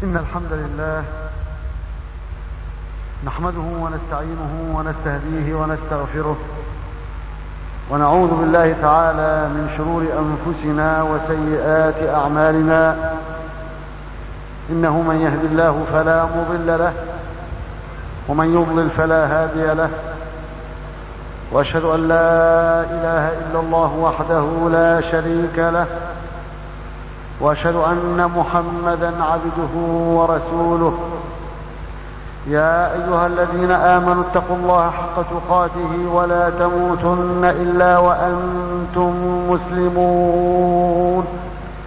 إن الحمد لله نحمده ونستعينه ونستهديه ونستغفره ونعوذ بالله تعالى من شرور أنفسنا وسيئات أعمالنا إنه من يهد الله فلا مضل له ومن يضلل فلا هادي له واشهد ان لا اله الا الله وحده لا شريك له واشهد ان محمدا عبده ورسوله يا ايها الذين امنوا اتقوا الله حق تقاته ولا تموتن الا وانتم مسلمون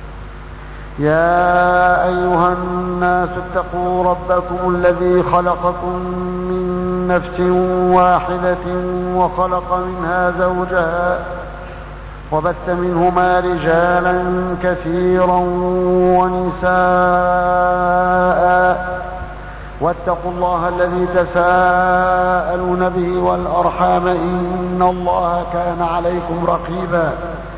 يا ايها الناس اتقوا ربكم الذي خلقكم من نفس واحده وخلق منها زوجها وبث منهما رجالا كثيرا ونساء واتقوا الله الذي تساءلون به والارحام ان الله كان عليكم رقيبا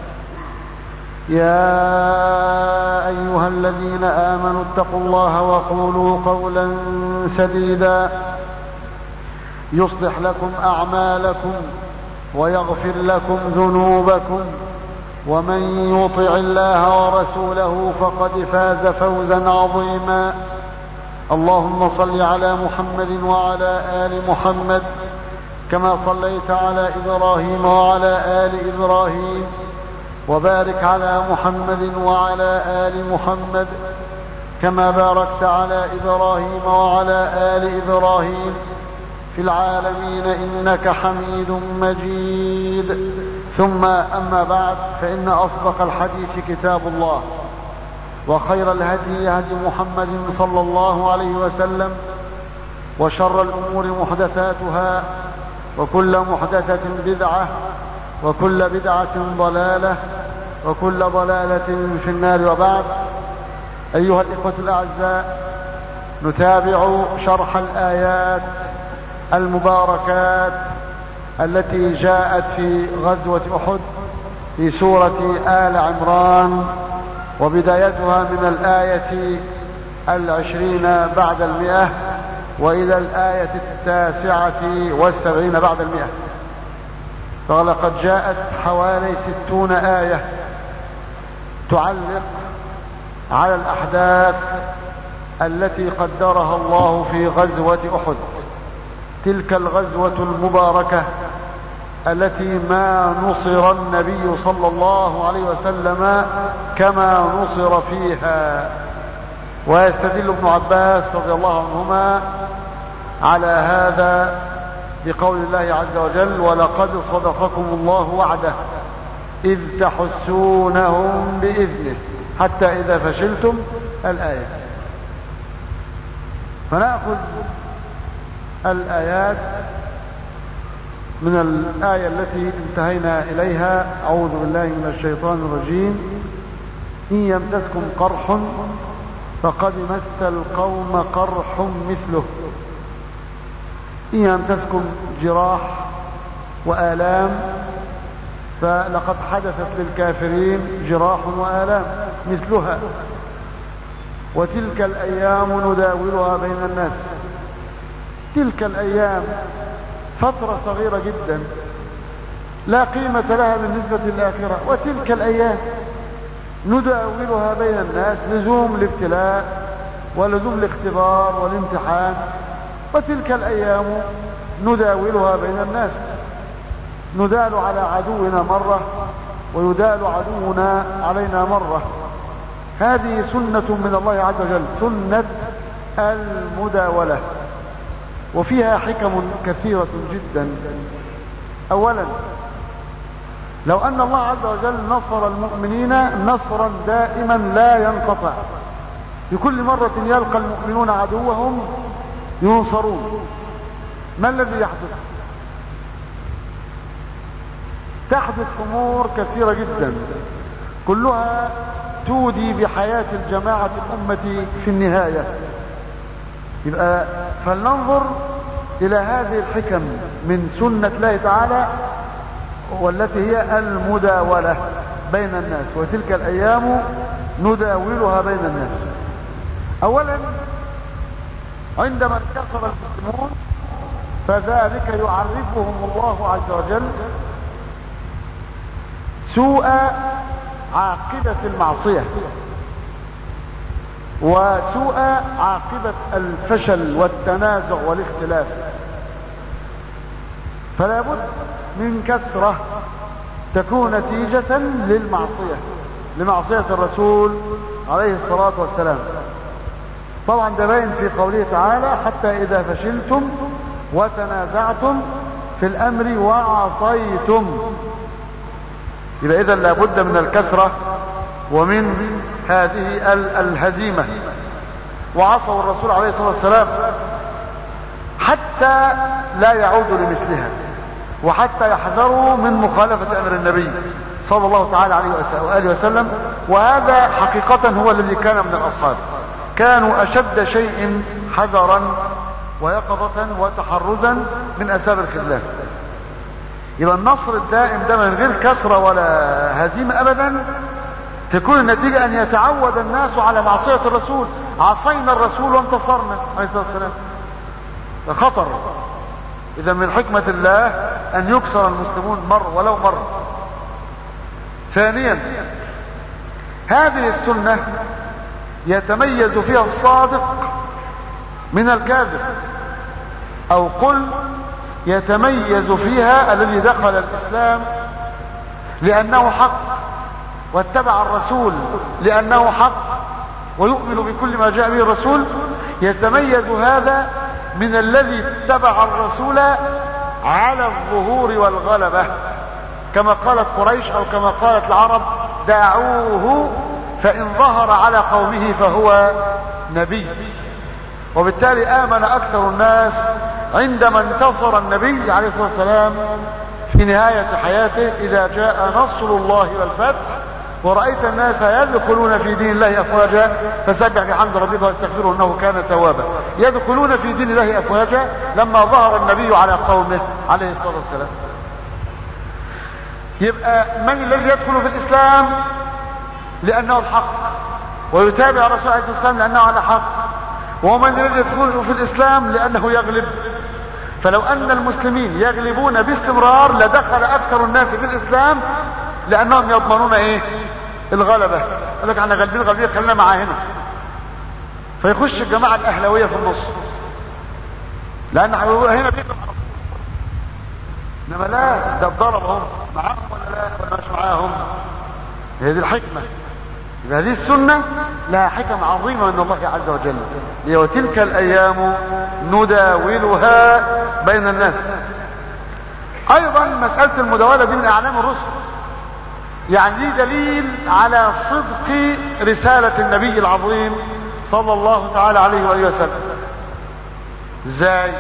يا ايها الذين امنوا اتقوا الله وقولوا قولا سديدا يصلح لكم اعمالكم ويغفر لكم ذنوبكم ومن يطع الله ورسوله فقد فاز فوزا عظيما اللهم صل على محمد وعلى ال محمد كما صليت على ابراهيم وعلى ال ابراهيم وبارك على محمد وعلى ال محمد كما باركت على ابراهيم وعلى ال ابراهيم في العالمين انك حميد مجيد ثم اما بعد فان اصدق الحديث كتاب الله وخير الهدي هدي محمد صلى الله عليه وسلم وشر الامور محدثاتها وكل محدثه بدعه وكل بدعه ضلاله وكل ضلاله في النار وبعد ايها الاخوه الاعزاء نتابع شرح الايات المباركات التي جاءت في غزوة أحد في سورة آل عمران وبدايتها من الآية العشرين بعد المئة وإلى الآية التاسعة والسبعين بعد المئة فلقد جاءت حوالي ستون آية تعلق على الأحداث التي قدرها الله في غزوة أحد تلك الغزوة المباركة التي ما نصر النبي صلى الله عليه وسلم كما نصر فيها ويستدل ابن عباس رضي الله عنهما على هذا بقول الله عز وجل ولقد صدقكم الله وعده إذ تحسونهم بإذنه حتى إذا فشلتم الآية فنأخذ الآيات من الآية التي انتهينا إليها أعوذ بالله من الشيطان الرجيم إن يمسسكم قرح فقد مس القوم قرح مثله إن يمسسكم جراح وآلام فلقد حدثت للكافرين جراح وآلام مثلها وتلك الأيام نداولها بين الناس تلك الأيام فترة صغيرة جدا لا قيمة لها بالنسبة للآخرة وتلك الأيام نداولها بين الناس لزوم الابتلاء ولزوم الاختبار والامتحان وتلك الأيام نداولها بين الناس ندال على عدونا مرة ويدال عدونا علينا مرة هذه سنة من الله عز وجل سنة المداولة وفيها حكم كثيرة جدا اولا لو ان الله عز وجل نصر المؤمنين نصرا دائما لا ينقطع في كل مرة يلقى المؤمنون عدوهم ينصرون ما الذي يحدث تحدث امور كثيرة جدا كلها تودي بحياة الجماعة الامة في النهاية يبقى فلننظر الى هذه الحكم من سنة الله تعالى والتي هي المداولة بين الناس وتلك الايام نداولها بين الناس اولا عندما انتصر المسلمون فذلك يعرفهم الله عز وجل سوء عاقبة المعصية وسوء عاقبة الفشل والتنازع والاختلاف فلا بد من كثرة تكون نتيجة للمعصية لمعصية الرسول عليه الصلاة والسلام طبعا ده باين في قوله تعالى حتى إذا فشلتم وتنازعتم في الأمر وعصيتم يبقى إذا لابد من الكثرة ومن هذه الهزيمة وعصوا الرسول عليه الصلاة والسلام حتى لا يعودوا لمثلها وحتى يحذروا من مخالفة أمر النبي صلى الله تعالى عليه وآله وسلم وهذا حقيقة هو الذي كان من الأصحاب كانوا أشد شيء حذرا ويقظة وتحرزا من أسباب الخذلان يبقى النصر الدائم ده من غير كسرة ولا هزيمة أبدا تكون النتيجة أن يتعود الناس على معصية الرسول عصينا الرسول وانتصرنا عليه الصلاة والسلام ده خطر إذا من حكمة الله أن يكسر المسلمون مرة ولو مرة ثانيا هذه السنة يتميز فيها الصادق من الكاذب او قل يتميز فيها الذي دخل الاسلام لانه حق واتبع الرسول لانه حق ويؤمن بكل ما جاء به الرسول يتميز هذا من الذي اتبع الرسول على الظهور والغلبة كما قالت قريش او كما قالت العرب دعوه فان ظهر على قومه فهو نبي وبالتالي امن اكثر الناس عندما انتصر النبي عليه الصلاة والسلام في نهاية حياته اذا جاء نصر الله والفتح ورأيت الناس يدخلون في دين الله افواجا فسبح بحمد ربك واستغفره انه كان توابا يدخلون في دين الله افواجا لما ظهر النبي على قومه عليه الصلاة والسلام يبقى من الذي يدخل في الاسلام لانه الحق ويتابع الرسول عليه الصلاة والسلام لانه على حق ومن الذي يدخل في الاسلام لانه يغلب فلو ان المسلمين يغلبون باستمرار لدخل اكثر الناس في الاسلام لانهم يضمنون ايه الغلبة يقول لك احنا غالبين غالبين خلينا معاه هنا فيخش الجماعة الاهلاوية في النص لان هنا بيقدر انما لا ده ضربهم معاهم ولا لا ولا مش معاهم هي دي الحكمة هذه السنة لها حكم عظيمة من الله عز وجل هي وتلك الأيام نداولها بين الناس أيضا مسألة المداولة دي من أعلام الرسل يعني دي دليل على صدق رسالة النبي العظيم صلى الله تعالى عليه وآله وسلم ازاي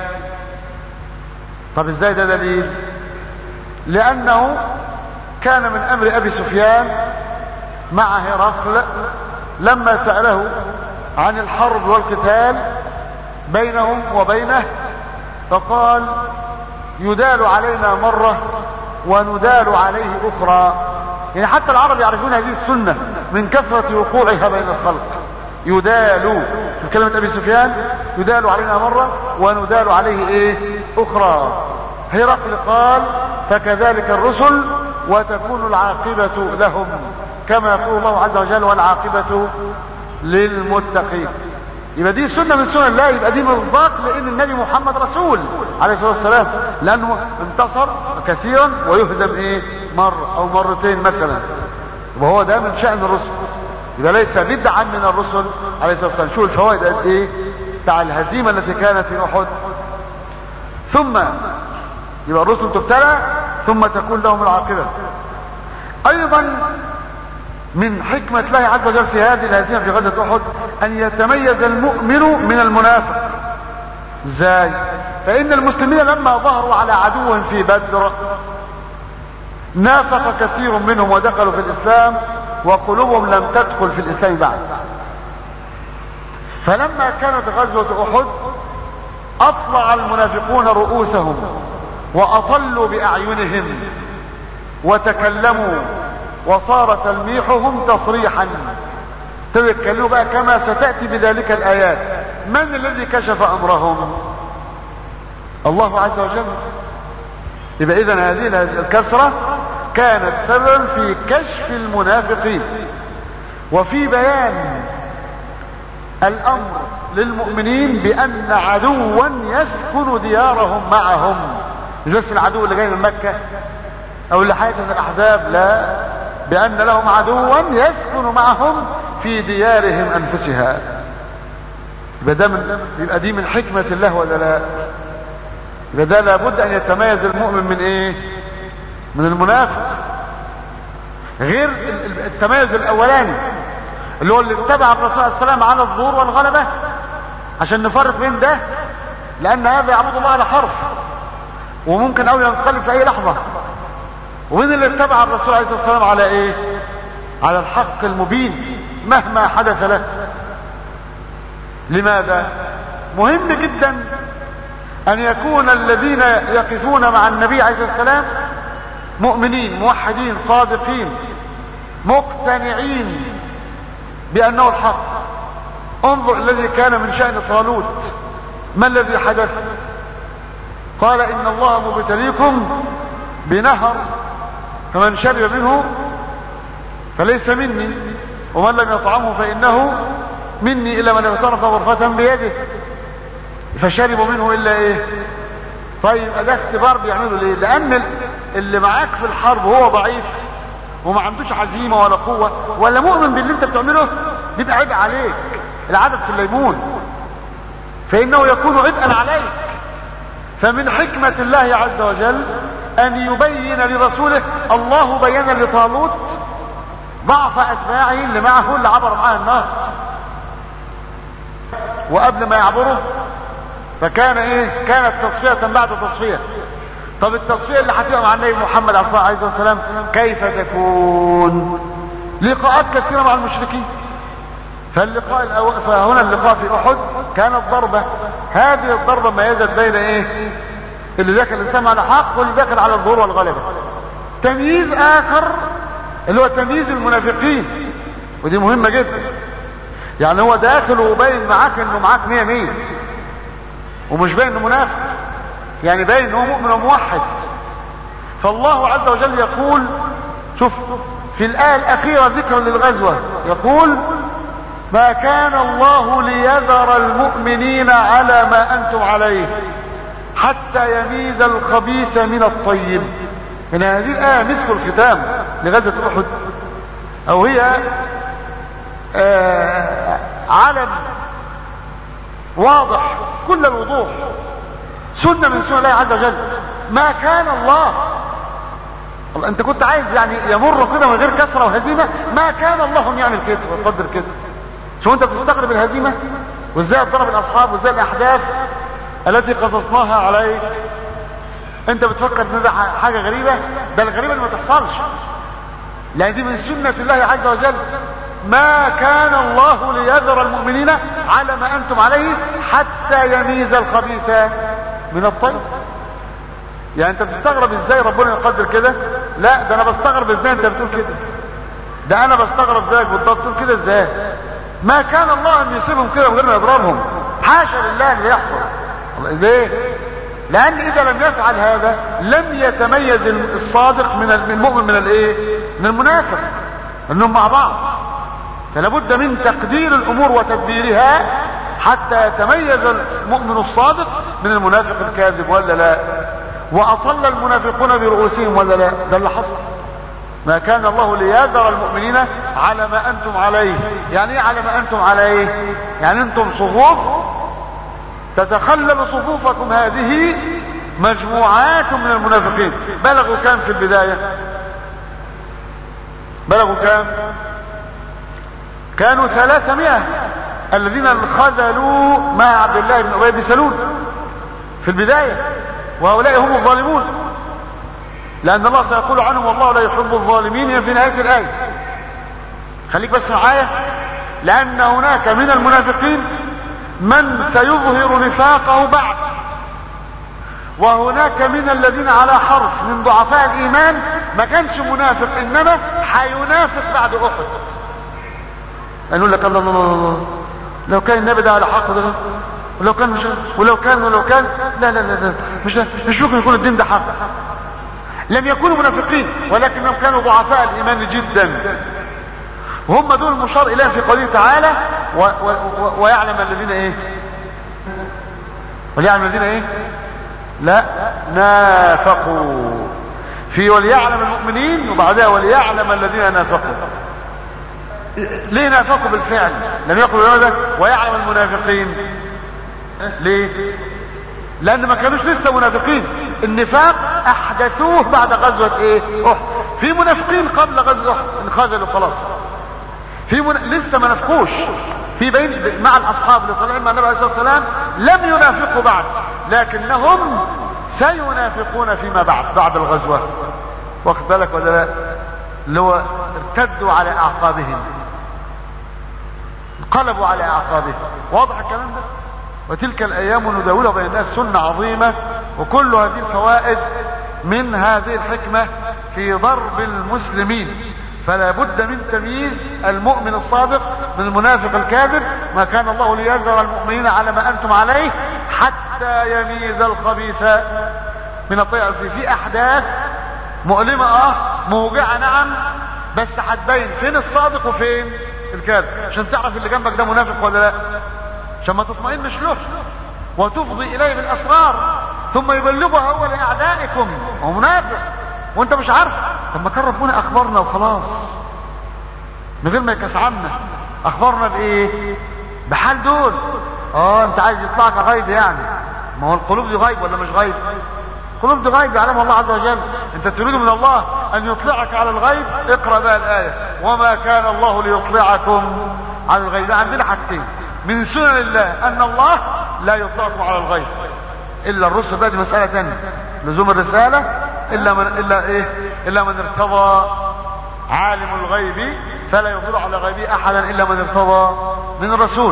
طب ازاي ده دليل لأنه كان من أمر أبي سفيان مع هرقل لما سأله عن الحرب والقتال بينهم وبينه فقال يدال علينا مرة وندال عليه أخرى يعني حتى العرب يعرفون هذه السنة من كثرة وقوعها بين الخلق يدال في كلمة أبي سفيان يدال علينا مرة وندال عليه إيه أخرى هرقل قال فكذلك الرسل وتكون العاقبة لهم كما يقول الله عز وجل والعاقبة للمتقين يبقى دي سنة من سنن الله يبقى دي مصداق لان النبي محمد رسول عليه الصلاة والسلام لانه انتصر كثيرا ويهزم ايه مرة او مرتين مثلا وهو ده من شأن الرسل يبقى ليس بدعا من الرسل عليه الصلاة والسلام شو الفوائد قد ايه بتاع الهزيمة التي كانت في احد ثم يبقى الرسل تبتلى ثم تكون لهم العاقبة ايضا من حكمة الله عز وجل في هذه الهزيمة في غزوة احد ان يتميز المؤمن من المنافق ازاي فان المسلمين لما ظهروا على عدوهم في بدر نافق كثير منهم ودخلوا في الاسلام وقلوبهم لم تدخل في الاسلام بعد فلما كانت غزوة احد اطلع المنافقون رؤوسهم واطلوا باعينهم وتكلموا وصار تلميحهم تصريحا ابتدوا يتكلموا بقى كما ستأتي بذلك الآيات من الذي كشف أمرهم الله عز وجل يبقى إذا هذه الكسرة كانت سببا في كشف المنافقين وفي بيان الأمر للمؤمنين بأن عدوا يسكن ديارهم معهم مش بس العدو اللي جاي من مكة أو اللي حيث من الأحزاب لا بأن لهم عدوا يسكن معهم في ديارهم أنفسها يبقى ده من يبقى دي من حكمة الله ولا لا يبقى ده لابد أن يتميز المؤمن من إيه من المنافق غير التميز الأولاني اللي هو اللي اتبع الرسول صلى الله عليه وسلم على الظهور والغلبة عشان نفرق بين ده لأن هذا يعبد الله على حرف وممكن أو ينقلب في أي لحظة ومن اللي اتبع الرسول عليه الصلاة والسلام على ايه على الحق المبين مهما حدث له لماذا مهم جدا ان يكون الذين يقفون مع النبي عليه الصلاة والسلام مؤمنين موحدين صادقين مقتنعين بانه الحق انظر الذي كان من شأن طالوت ما الذي حدث قال ان الله مبتليكم بنهر فمن شرب منه فليس مني ومن لم يطعمه فإنه مني إلا من اغترف غرفة بيده فشربوا منه إلا إيه طيب ده اختبار بيعملوا ليه لأن اللي معاك في الحرب هو ضعيف وما عندوش عزيمة ولا قوة ولا مؤمن باللي انت بتعمله بيبقى عبء عليك العدد في الليمون فإنه يكون عبئا عليك فمن حكمة الله عز وجل ان يبين لرسوله الله بين لطالوت ضعف اتباعه اللي معه اللي عبر معاه النار وقبل ما يعبروا فكان ايه كانت تصفية بعد تصفية طب التصفية اللي هتبقى مع النبي محمد عليه الصلاة والسلام كيف تكون لقاءات كثيرة مع المشركين فاللقاء الأول فهنا اللقاء في احد كانت ضربة هذه الضربة ميزت بين ايه اللي داخل الاسلام على حق واللي داخل على الظهور والغلبة تمييز اخر اللي هو تمييز المنافقين ودي مهمة جدا يعني هو داخل وباين معاك انه معاك مية مية ومش باين انه منافق يعني باين انه مؤمن وموحد فالله عز وجل يقول شوف في الآية الأخيرة ذكر للغزوة يقول ما كان الله ليذر المؤمنين على ما أنتم عليه حتى يميز الخبيث من الطيب من هذه الآية مسك الختام لغزوة أحد أو هي آه علم واضح كل الوضوح سنة من سنة الله عز وجل ما كان الله الله انت كنت عايز يعني يمر كده من غير كسرة وهزيمة ما كان الله ان يعمل كده ويقدر كده شو انت بتستغرب الهزيمة وازاي ضرب الاصحاب وازاي الاحداث التي قصصناها عليك انت بتفكر ان ده حاجة غريبة ده الغريبة اللي ما تحصلش لان دي من سنة الله عز وجل ما كان الله ليذر المؤمنين على ما انتم عليه حتى يميز الخبيث من الطيب يعني انت بتستغرب ازاي ربنا يقدر كده لا ده انا بستغرب ازاي انت بتقول كده ده انا بستغرب زيك بالضبط تقول كده ازاي ما كان الله ان يسيبهم كده من غير ما يضربهم حاشا لله اللي يحصل ليه لان اذا لم يفعل هذا لم يتميز الصادق من المؤمن من الايه من المنافق انهم مع بعض فلا بد من تقدير الامور وتدبيرها حتى يتميز المؤمن الصادق من المنافق الكاذب ولا لا واطل المنافقون برؤوسهم ولا لا ده اللي حصل ما كان الله ليذر المؤمنين على ما انتم عليه يعني ايه على ما انتم عليه يعني انتم صفوف تتخلل صفوفكم هذه مجموعات من المنافقين بلغوا كام في البداية بلغوا كام كانوا ثلاثمائة الذين انخذلوا مع عبد الله بن ابي بسلول في البداية وهؤلاء هم الظالمون لان الله سيقول عنهم والله لا يحب الظالمين في نهاية الآية خليك بس معايا لان هناك من المنافقين من سيظهر نفاقه بعد وهناك من الذين على حرف من ضعفاء الايمان ما كانش منافق انما حينافق بعد احد يقول لك الله الله الله الله لو كان النبي ده على حق ده ولو كان مش ولو كان ولو كان لا لا لا, لا مش مش ممكن يكون الدين ده حق لم يكونوا منافقين ولكنهم كانوا ضعفاء الايمان جدا وهم دول المشار اليهم في قوله تعالى و و و ويعلم الذين ايه وليعلم الذين ايه لا نافقوا في وليعلم المؤمنين وبعدها وليعلم الذين نافقوا ليه نافقوا بالفعل لم يقلوا هذا ويعلم المنافقين ليه لان ما كانوش لسه منافقين النفاق احدثوه بعد غزوة ايه احد في منافقين قبل غزوة احد انخذلوا خلاص في من... لسه ما نفقوش في بين مع الاصحاب اللي طالعين مع النبي عليه الصلاه والسلام لم ينافقوا بعد لكنهم سينافقون فيما بعد بعد الغزوه واخد بالك ولا لا اللي هو ارتدوا على اعقابهم انقلبوا على اعقابهم واضح الكلام ده وتلك الايام نداولها بين الناس سنه عظيمه وكل هذه الفوائد من هذه الحكمه في ضرب المسلمين فلا بد من تمييز المؤمن الصادق من المنافق الكاذب ما كان الله ليذر المؤمنين على ما انتم عليه حتى يميز الخبيث من الطيب في في احداث مؤلمه اه موجعه نعم بس هتبين فين الصادق وفين الكاذب عشان تعرف اللي جنبك ده منافق ولا لا عشان ما تطمئنش له وتفضي اليه بالاسرار ثم يبلغها هو لاعدائكم هو منافق وانت مش عارف طب ما كان ربنا اخبرنا وخلاص من غير ما يكسعنا اخبرنا بايه بحال دول اه انت عايز يطلعك غيب يعني ما هو القلوب دي غيب ولا مش غيب القلوب دي غيب يعلمها الله عز وجل انت تريد من الله ان يطلعك على الغيب اقرا بقى الايه وما كان الله ليطلعكم على الغيب عندنا حاجتين من سنن الله ان الله لا يطلعكم على الغيب الا الرسل بقى دي مساله ثانيه لزوم الرساله الا من الا ايه الا من ارتضى عالم الغيب فلا يظهر على غيبه احدا الا من ارتضى من الرسول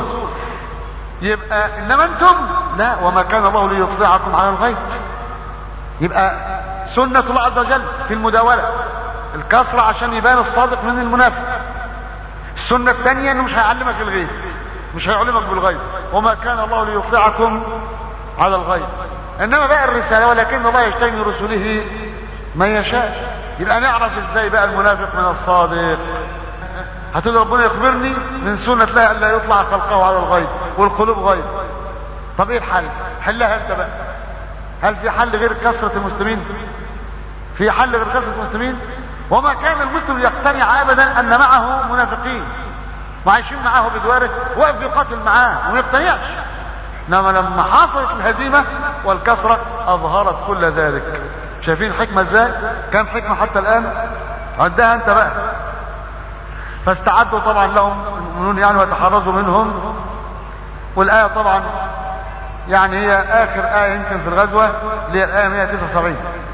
يبقى انما انتم لا وما كان الله ليطلعكم على الغيب يبقى سنة الله عز وجل في المداولة الكسرة عشان يبان الصادق من المنافق السنة الثانية انه مش هيعلمك الغيب مش هيعلمك بالغيب وما كان الله ليطلعكم على الغيب انما بقى الرسالة ولكن الله يجتني من رسله من يشاء يبقى نعرف ازاي بقى المنافق من الصادق هتقول ربنا يخبرني من سنة الله الا يطلع خلقه على الغيب والقلوب غيب طب ايه الحل حلها انت بقى هل في حل غير كثرة المسلمين في حل غير كثرة المسلمين وما كان المسلم يقتنع ابدا ان معه منافقين وعايشين معاه بجواره واقف يقاتل معاه وما يقتنعش انما لما حصلت الهزيمة والكسرة اظهرت كل ذلك شايفين الحكمة ازاي كم حكمة حتى الان عدها انت بقى فاستعدوا طبعا لهم المؤمنون يعني وتحرزوا منهم والآية طبعا يعني هي آخر آية يمكن في الغزوة اللي هي الآية 179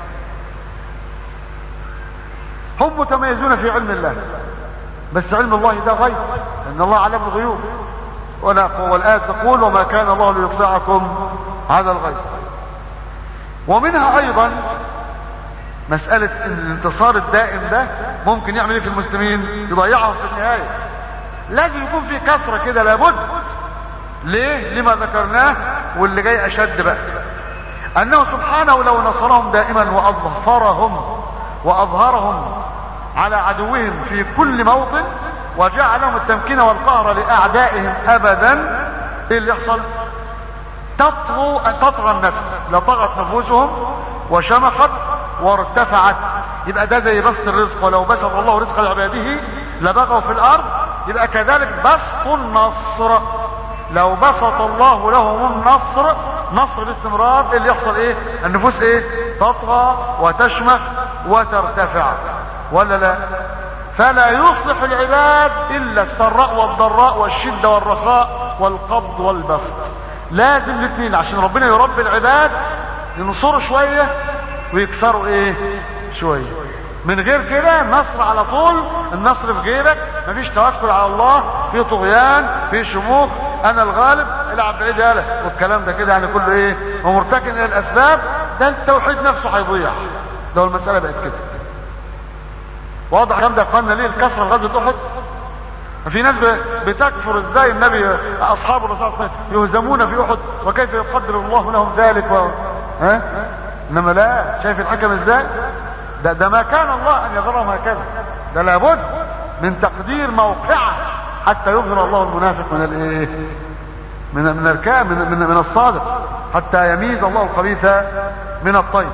هم متميزون في علم الله بس علم الله ده غيب ان الله علم الغيوب والآية تقول وما كان الله ليطلعكم على الغيب ومنها ايضا مسألة ان الانتصار الدائم ده ممكن يعمل ايه في المسلمين يضيعهم في النهاية لازم يكون في كسرة كده لابد ليه لما ذكرناه واللي جاي اشد بقى انه سبحانه لو نصرهم دائما واظفرهم واظهرهم على عدوهم في كل موطن وجعلهم التمكين والقهر لاعدائهم ابدا ايه اللي يحصل تطغو تطغى النفس لطغت نفوسهم وشمخت وارتفعت يبقى ده زي بسط الرزق ولو بسط الله رزق لعباده لبغوا في الارض يبقى كذلك بسط النصر لو بسط الله لهم النصر نصر باستمرار اللي يحصل ايه النفوس ايه تطغى وتشمخ وترتفع ولا لا فلا يصلح العباد الا السراء والضراء والشدة والرخاء والقبض والبسط لازم الاثنين عشان ربنا يربي العباد ينصروا شوية ويكسروا ايه شوية من غير كده النصر على طول النصر في جيبك مفيش توكل على الله في طغيان في شموخ انا الغالب العب بعيد يالا والكلام ده كده يعني كله ايه ومرتكن الى الاسباب ده التوحيد نفسه هيضيع لو المسألة بقت كده واضح الكلام ده قلنا ليه الكسرة غزوة احد في ناس بتكفر ازاي النبي اصحاب الرسول صلى الله عليه وسلم يهزمون في احد وكيف يقدر الله لهم ذلك و... ها انما لا شايف الحكم ازاي ده, ده ما كان الله ان يظهرهم هكذا ده لابد من تقدير موقعه حتى يظهر الله المنافق من الايه من من الكامل من, من, من الصادق حتى يميز الله الخبيث من الطيب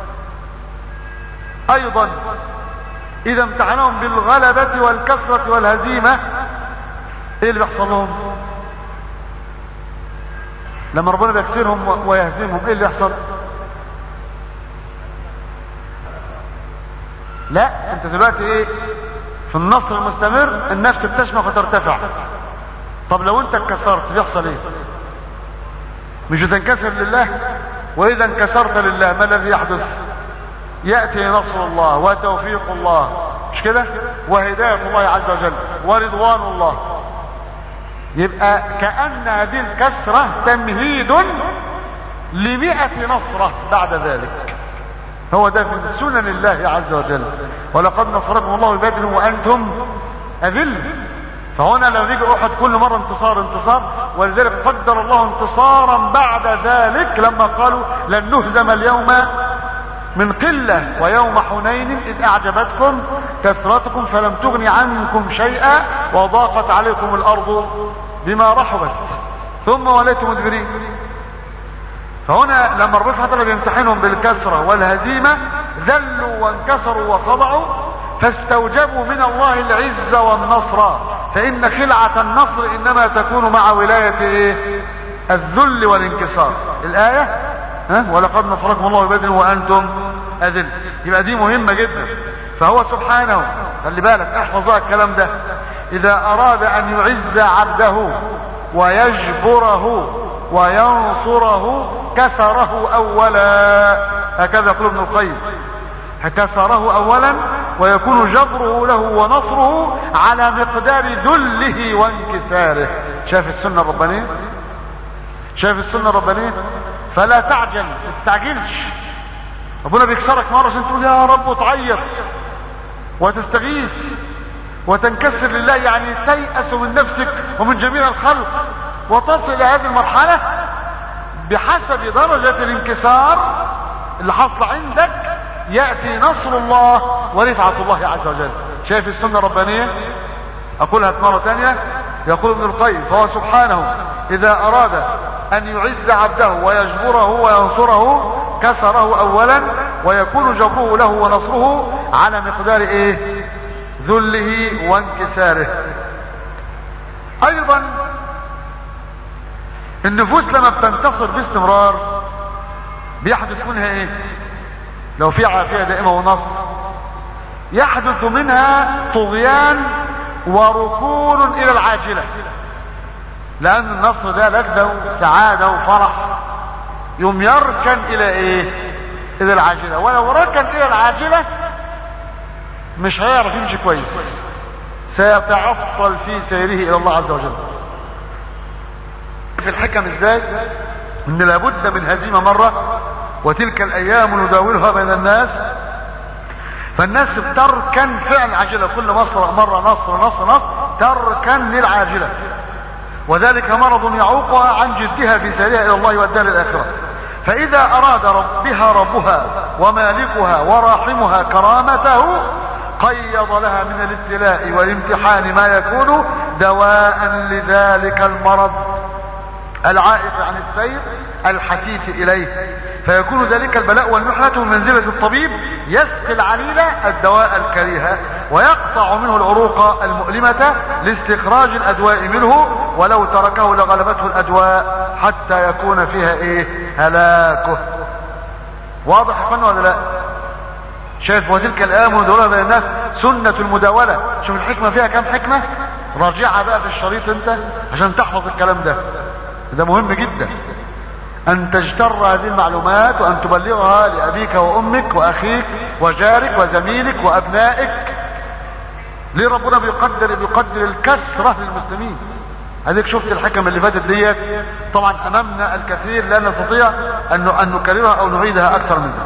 ايضا اذا امتحنهم بالغلبة والكسرة والهزيمة ايه اللي بيحصل لهم لما ربنا بيكسرهم ويهزمهم ايه اللي يحصل لا انت دلوقتي ايه في النصر المستمر النفس بتشمخ وترتفع طب لو انت اتكسرت بيحصل ايه مش بتنكسر لله واذا انكسرت لله ما الذي يحدث يأتي نصر الله وتوفيق الله مش كده وهداية الله عز وجل ورضوان الله يبقى كأن هذه الكسرة تمهيد لمئة نصرة بعد ذلك هو ده من سنن الله عز وجل ولقد نصركم الله ببدر وأنتم أذل فهنا لو نيجي أحد كل مرة انتصار انتصار ولذلك قدر الله انتصارا بعد ذلك لما قالوا لن نهزم اليوم من قلة ويوم حنين إذ أعجبتكم كثرتكم فلم تغن عنكم شيئا وضاقت عليكم الأرض بما رحبت ثم وليتم مدبرين فهنا لما ربنا سبحانه بيمتحنهم بالكسرة والهزيمة ذلوا وانكسروا وخضعوا فاستوجبوا من الله العز والنصر فإن خلعة النصر إنما تكون مع ولاية إيه؟ الذل والانكسار الآية ها ولقد نصركم الله ببدر وأنتم أذل يبقى دي مهمة جدا فهو سبحانه خلي بالك احفظ بقى الكلام ده إذا أراد أن يعز عبده ويجبره وينصره كسره أولا هكذا يقول ابن القيم كسره أولا ويكون جبره له ونصره على مقدار ذله وانكساره شاف السنة الربانية شايف السنة الربانية فلا تعجل ما تستعجلش ربنا بيكسرك مرة عشان تقول يا رب وتعيط وتستغيث وتنكسر لله يعني تيأس من نفسك ومن جميع الخلق وتصل الى هذه المرحلة بحسب درجة الانكسار اللي حصل عندك يأتي نصر الله ورفعة الله عز وجل شايف السنة الربانية اقولها مرة تانية يقول ابن القيم فهو سبحانه اذا اراد ان يعز عبده ويجبره وينصره كسره اولا ويكون جبره له ونصره على مقدار ايه ذله وانكساره ايضا النفوس لما بتنتصر باستمرار بيحدث منها ايه لو في عافية دائمة ونصر يحدث منها طغيان وركون الى العاجلة لان النصر ده لذة وسعادة وفرح يوم يركن الى ايه الى العاجلة ولو ركن الى العاجلة مش هيعرف يمشي كويس سيتعطل في سيره الى الله عز وجل في الحكم ازاي ان لابد من هزيمة مرة وتلك الايام نداولها بين الناس فالناس تركن فعل عاجلة كل مصر مرة نصر نصر نصر تركن للعاجلة وذلك مرض يعوقها عن جدها في سيرها الى الله والدار الاخرة فاذا اراد رب بها ربها ومالكها وراحمها كرامته قيض لها من الابتلاء والامتحان ما يكون دواء لذلك المرض العائق عن السير الحثيث اليه فيكون ذلك البلاء والمحنة من منزلة الطبيب يسقي العليل الدواء الكريه ويقطع منه العروق المؤلمة لاستخراج الادواء منه ولو تركه لغلبته الادواء حتى يكون فيها ايه هلاكه واضح يا ولا لا شايف وتلك الايام ندورها بين الناس سنة المداولة شوف الحكمة فيها كم حكمة راجعها بقى في الشريط انت عشان تحفظ الكلام ده ده مهم جدا ان تجتر هذه المعلومات وان تبلغها لابيك وامك واخيك وجارك وزميلك وابنائك ليه ربنا بيقدر بيقدر الكسرة للمسلمين هذيك شفت الحكم اللي فاتت ديت طبعا امامنا الكثير لا نستطيع ان ان نكررها او نعيدها اكثر منها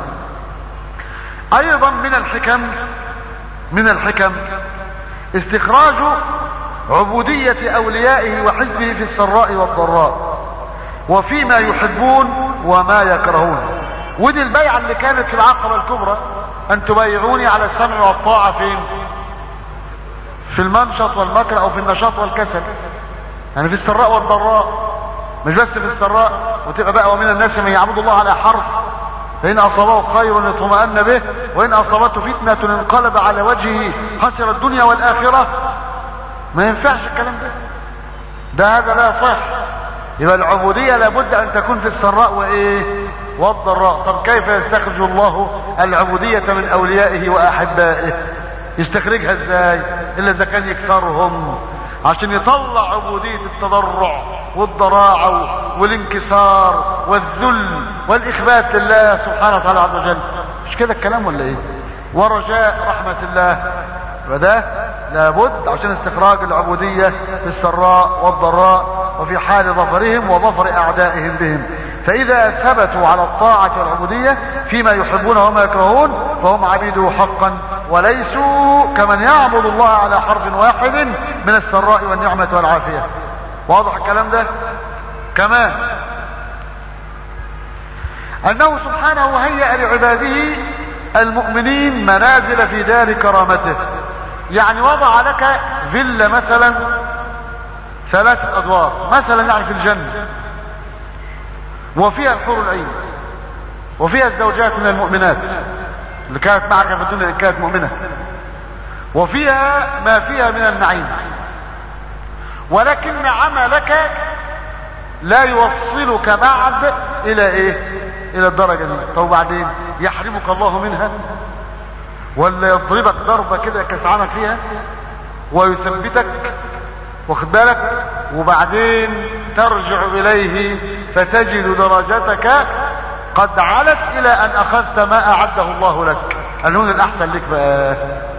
ايضا من الحكم من الحكم استخراج عبودية اوليائه وحزبه في السراء والضراء وفيما يحبون وما يكرهون ودي البيعة اللي كانت في العقبة الكبرى ان تبايعوني على السمع والطاعة فين في المنشط والمكر او في النشاط والكسل يعني في السراء والضراء مش بس في السراء وتبقى بقى ومن الناس من يعبد الله على حرف فإن أصابه خير اطمأن به وإن أصابته فتنة انقلب على وجهه خسر الدنيا والآخرة ما ينفعش الكلام ده ده هذا لا صح يبقى العبودية لابد أن تكون في السراء وإيه والضراء طب كيف يستخرج الله العبودية من أوليائه وأحبائه يستخرجها ازاي إلا إذا كان يكسرهم عشان يطلع عبودية التضرع والضراعة والانكسار والذل والإخبات لله سبحانه وتعالى عز وجل مش كده الكلام ولا ايه ورجاء رحمة الله فده لابد عشان استخراج العبودية في السراء والضراء وفي حال ظفرهم وظفر أعدائهم بهم فإذا ثبتوا على الطاعة والعبودية فيما يحبون وما يكرهون فهم عبيده حقا وليسوا كمن يعبد الله على حرف واحد من السراء والنعمة والعافية واضح الكلام ده كمان أنه سبحانه هيأ لعباده المؤمنين منازل في دار كرامته يعني وضع لك فيلا مثلا ثلاثة أدوار مثلا يعني في الجنة وفيها الحور العين وفيها الزوجات من المؤمنات اللي كانت معك في الدنيا ان كانت مؤمنة وفيها ما فيها من النعيم ولكن عملك لا يوصلك بعد الى ايه الى الدرجة دي طب وبعدين يحرمك الله منها ولا يضربك ضربة كده كسعانك فيها ويثبتك واخد بالك وبعدين ترجع اليه فتجد درجتك قد علت الى ان اخذت ما اعده الله لك الهون الاحسن لك بقى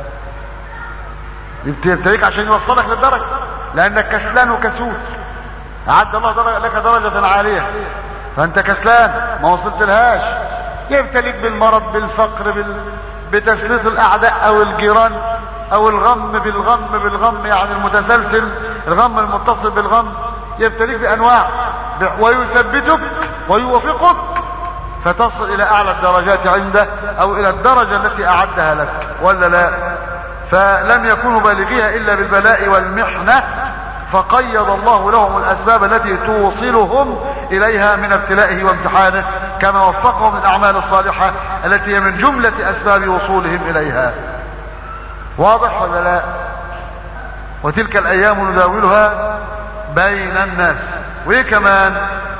يبتليك عشان يوصلك للدرجة لانك كسلان وكسول اعد الله درجة لك درجة عالية فانت كسلان ما وصلت لهاش يبتليك بالمرض بالفقر بال... بتسليط الاعداء او الجيران او الغم بالغم بالغم يعني المتسلسل الغم المتصل بالغم يبتليك بانواع ويثبتك ويوفقك فتصل الى اعلى الدرجات عنده او الى الدرجة التي اعدها لك ولا لا فلم يكونوا بالغيها الا بالبلاء والمحنة فقيض الله لهم الاسباب التي توصلهم اليها من ابتلائه وامتحانه كما وفقهم للاعمال الصالحة التي هي من جملة اسباب وصولهم اليها واضح ولا لا وتلك الايام نداولها بين الناس وايه كمان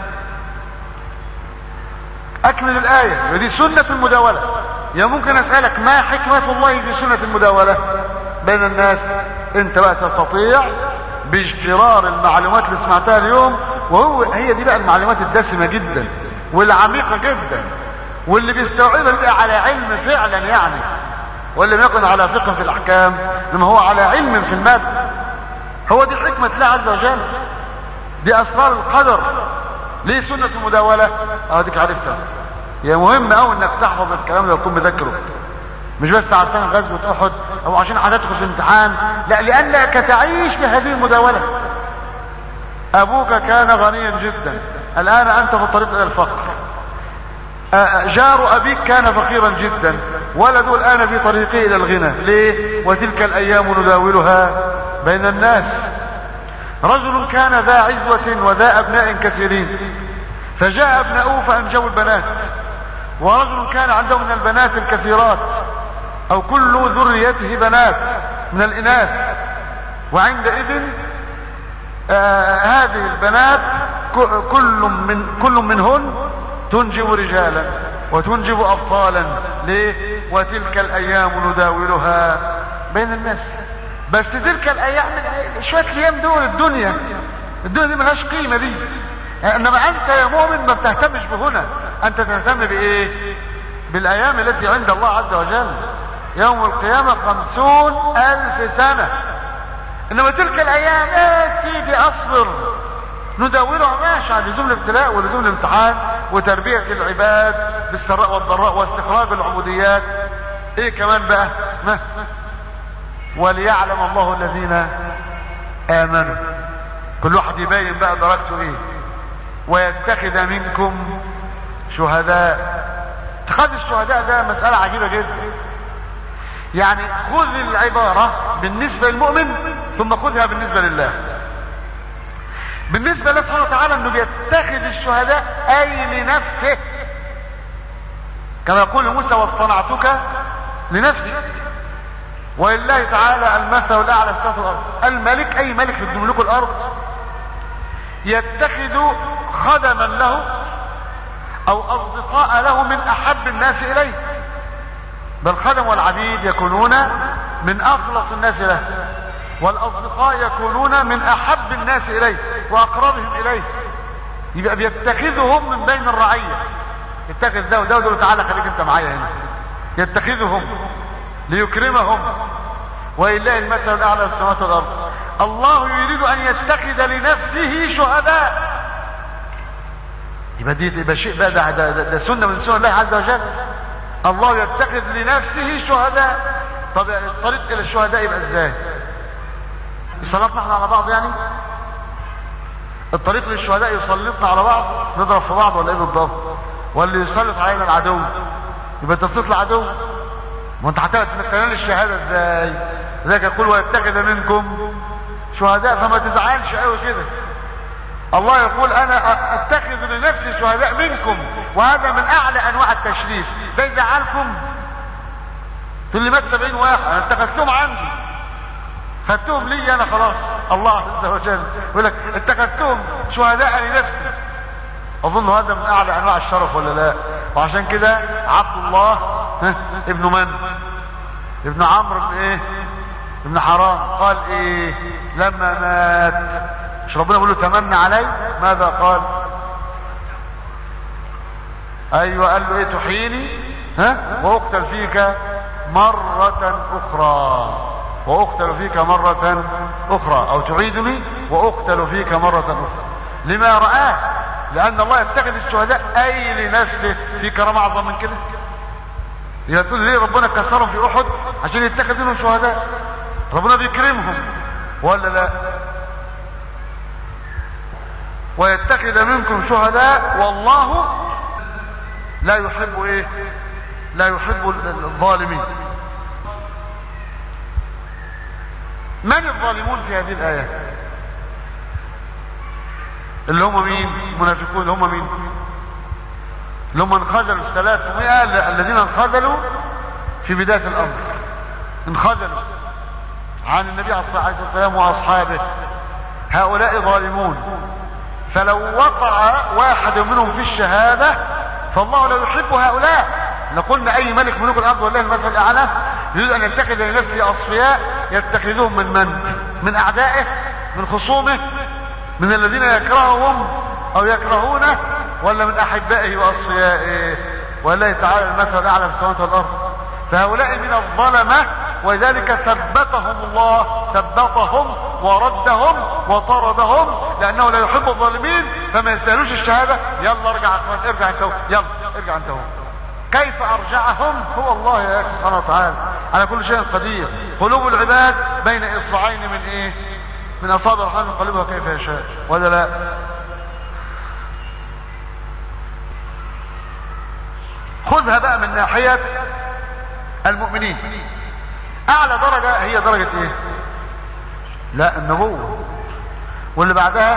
اكمل الاية ودي سنة المداولة يا ممكن اسألك ما حكمة الله في سنة المداولة بين الناس انت بقى تستطيع باجترار المعلومات اللي سمعتها اليوم وهو هي دي بقى المعلومات الدسمة جدا والعميقة جدا واللي بيستوعبها بيبقى على علم فعلا يعني واللي ما يكن على فقه في الاحكام انما هو على علم في المادة هو دي حكمة الله عز وجل دي اسرار القدر ليه سنة المداولة اديك عرفتها هي مهم قوي انك تحفظ الكلام ده وتكون مذاكره مش بس عشان غزوة احد او عشان هتدخل في امتحان لا لانك تعيش بهذه المداولة ابوك كان غنيا جدا الان انت في الطريق الى الفقر جار ابيك كان فقيرا جدا ولده الان في طريقه الى الغنى ليه وتلك الايام نداولها بين الناس رجل كان ذا عزوة وذا ابناء كثيرين فجاء ابناؤه فانجبوا البنات ورجل كان عنده من البنات الكثيرات او كل ذريته بنات من الاناث وعندئذ آه هذه البنات كل من كل منهن تنجب رجالا وتنجب ابطالا ليه وتلك الايام نداولها بين الناس بس تلك الايام شويه الايام دول الدنيا الدنيا دي ملهاش قيمه دي انما انت يا مؤمن ما بتهتمش بهنا انت تهتم بايه بالايام التي عند الله عز وجل يوم القيامة خمسون الف سنة انما تلك الايام يا سيدي اصبر نداولها ماشي عن لزوم الابتلاء ولزوم الامتحان وتربية العباد بالسراء والضراء واستخراج العبوديات ايه كمان بقى ما وليعلم الله الذين امنوا كل واحد يبين بقى درجته ايه ويتخذ منكم شهداء اتخاذ الشهداء ده مسألة عجيبة جدا يعني خذ العبارة بالنسبة للمؤمن ثم خذها بالنسبة لله بالنسبة لله سبحانه وتعالى انه بيتخذ الشهداء اي لنفسه كما يقول موسى واصطنعتك لنفسي ولله تعالى المثل الاعلى في سماوات الارض الملك اي ملك في ملوك الارض يتخذ خدما له او اصدقاء له من احب الناس اليه بل خدم والعبيد يكونون من اخلص الناس له والاصدقاء يكونون من احب الناس اليه واقربهم اليه يبقى بيتخذهم من بين الرعيه يتخذ ده وده وده تعالى خليك انت معايا هنا يتخذهم ليكرمهم ولله المثل الاعلى في السماوات والارض الله يريد ان يتخذ لنفسه شهداء يبقى دي يبقى شيء بقى ده, ده, ده, ده سنه من سنن الله عز وجل الله يتخذ لنفسه شهداء طب الطريق الى الشهداء يبقى ازاي يسلطنا احنا على بعض يعني الطريق للشهداء يسلطنا على بعض نضرب في بعض ولا ايه بالضبط واللي يسلط علينا العدو يبقى تسلط العدو ما انت هتنال الشهاده ازاي ذاك يقول ويتخذ منكم شهداء فما تزعلش قوي كده الله يقول انا اتخذ لنفسي شهداء منكم وهذا من اعلى انواع التشريف ده يزعلكم تقول لي مات 70 واحد انا اتخذتهم عندي خدتهم لي انا خلاص الله عز وجل يقول لك اتخذتهم شهداء لنفسي اظن هذا من اعلى انواع الشرف ولا لا وعشان كده عبد الله ابن من ابن عمرو بن ايه ابن حرام قال ايه لما مات مش ربنا بيقول له تمنى علي ماذا قال ايوه قال له ايه تحييني ها واقتل فيك مرة اخرى واقتل فيك مرة اخرى او تعيدني واقتل فيك مرة اخرى لما رآه لان الله يتخذ الشهداء اي لنفسه في كرامة اعظم من كده يبقى تقول ليه ربنا كسرهم في احد عشان يتخذ منهم شهداء ربنا بيكرمهم ولا لا ويتخذ منكم شهداء والله لا يحب ايه لا يحب الظالمين من الظالمون في هذه الآية اللي هم مين منافقون اللي هم مين اللي هم انخذلوا الثلاثمائة الذين انخذلوا في بداية الأمر انخذلوا عن النبي عليه الصلاة والسلام وأصحابه هؤلاء ظالمون فلو وقع واحد منهم في الشهادة فالله لا يحب هؤلاء لقلنا اي ملك ملوك الارض والله المثل الاعلى يريد ان يتخذ لنفسه اصفياء يتخذهم من من من اعدائه من خصومه من الذين يكرههم او يكرهونه ولا من احبائه واصفيائه ولله تعالى المثل الاعلى في السماوات والارض فهؤلاء من الظلمه ولذلك ثبتهم الله ثبتهم وردهم وطردهم لانه لا يحب الظالمين فما يستاهلوش الشهاده يلا ارجع ارجع انت يلا ارجع انت كيف ارجعهم هو الله يا اخي سبحانه وتعالى على كل شيء قدير قلوب العباد بين اصبعين من ايه من اصابع الرحمن يقلبها كيف يشاء ولا لا خذها بقى من ناحية المؤمنين اعلى درجة هي درجة ايه لا النبوة واللي بعدها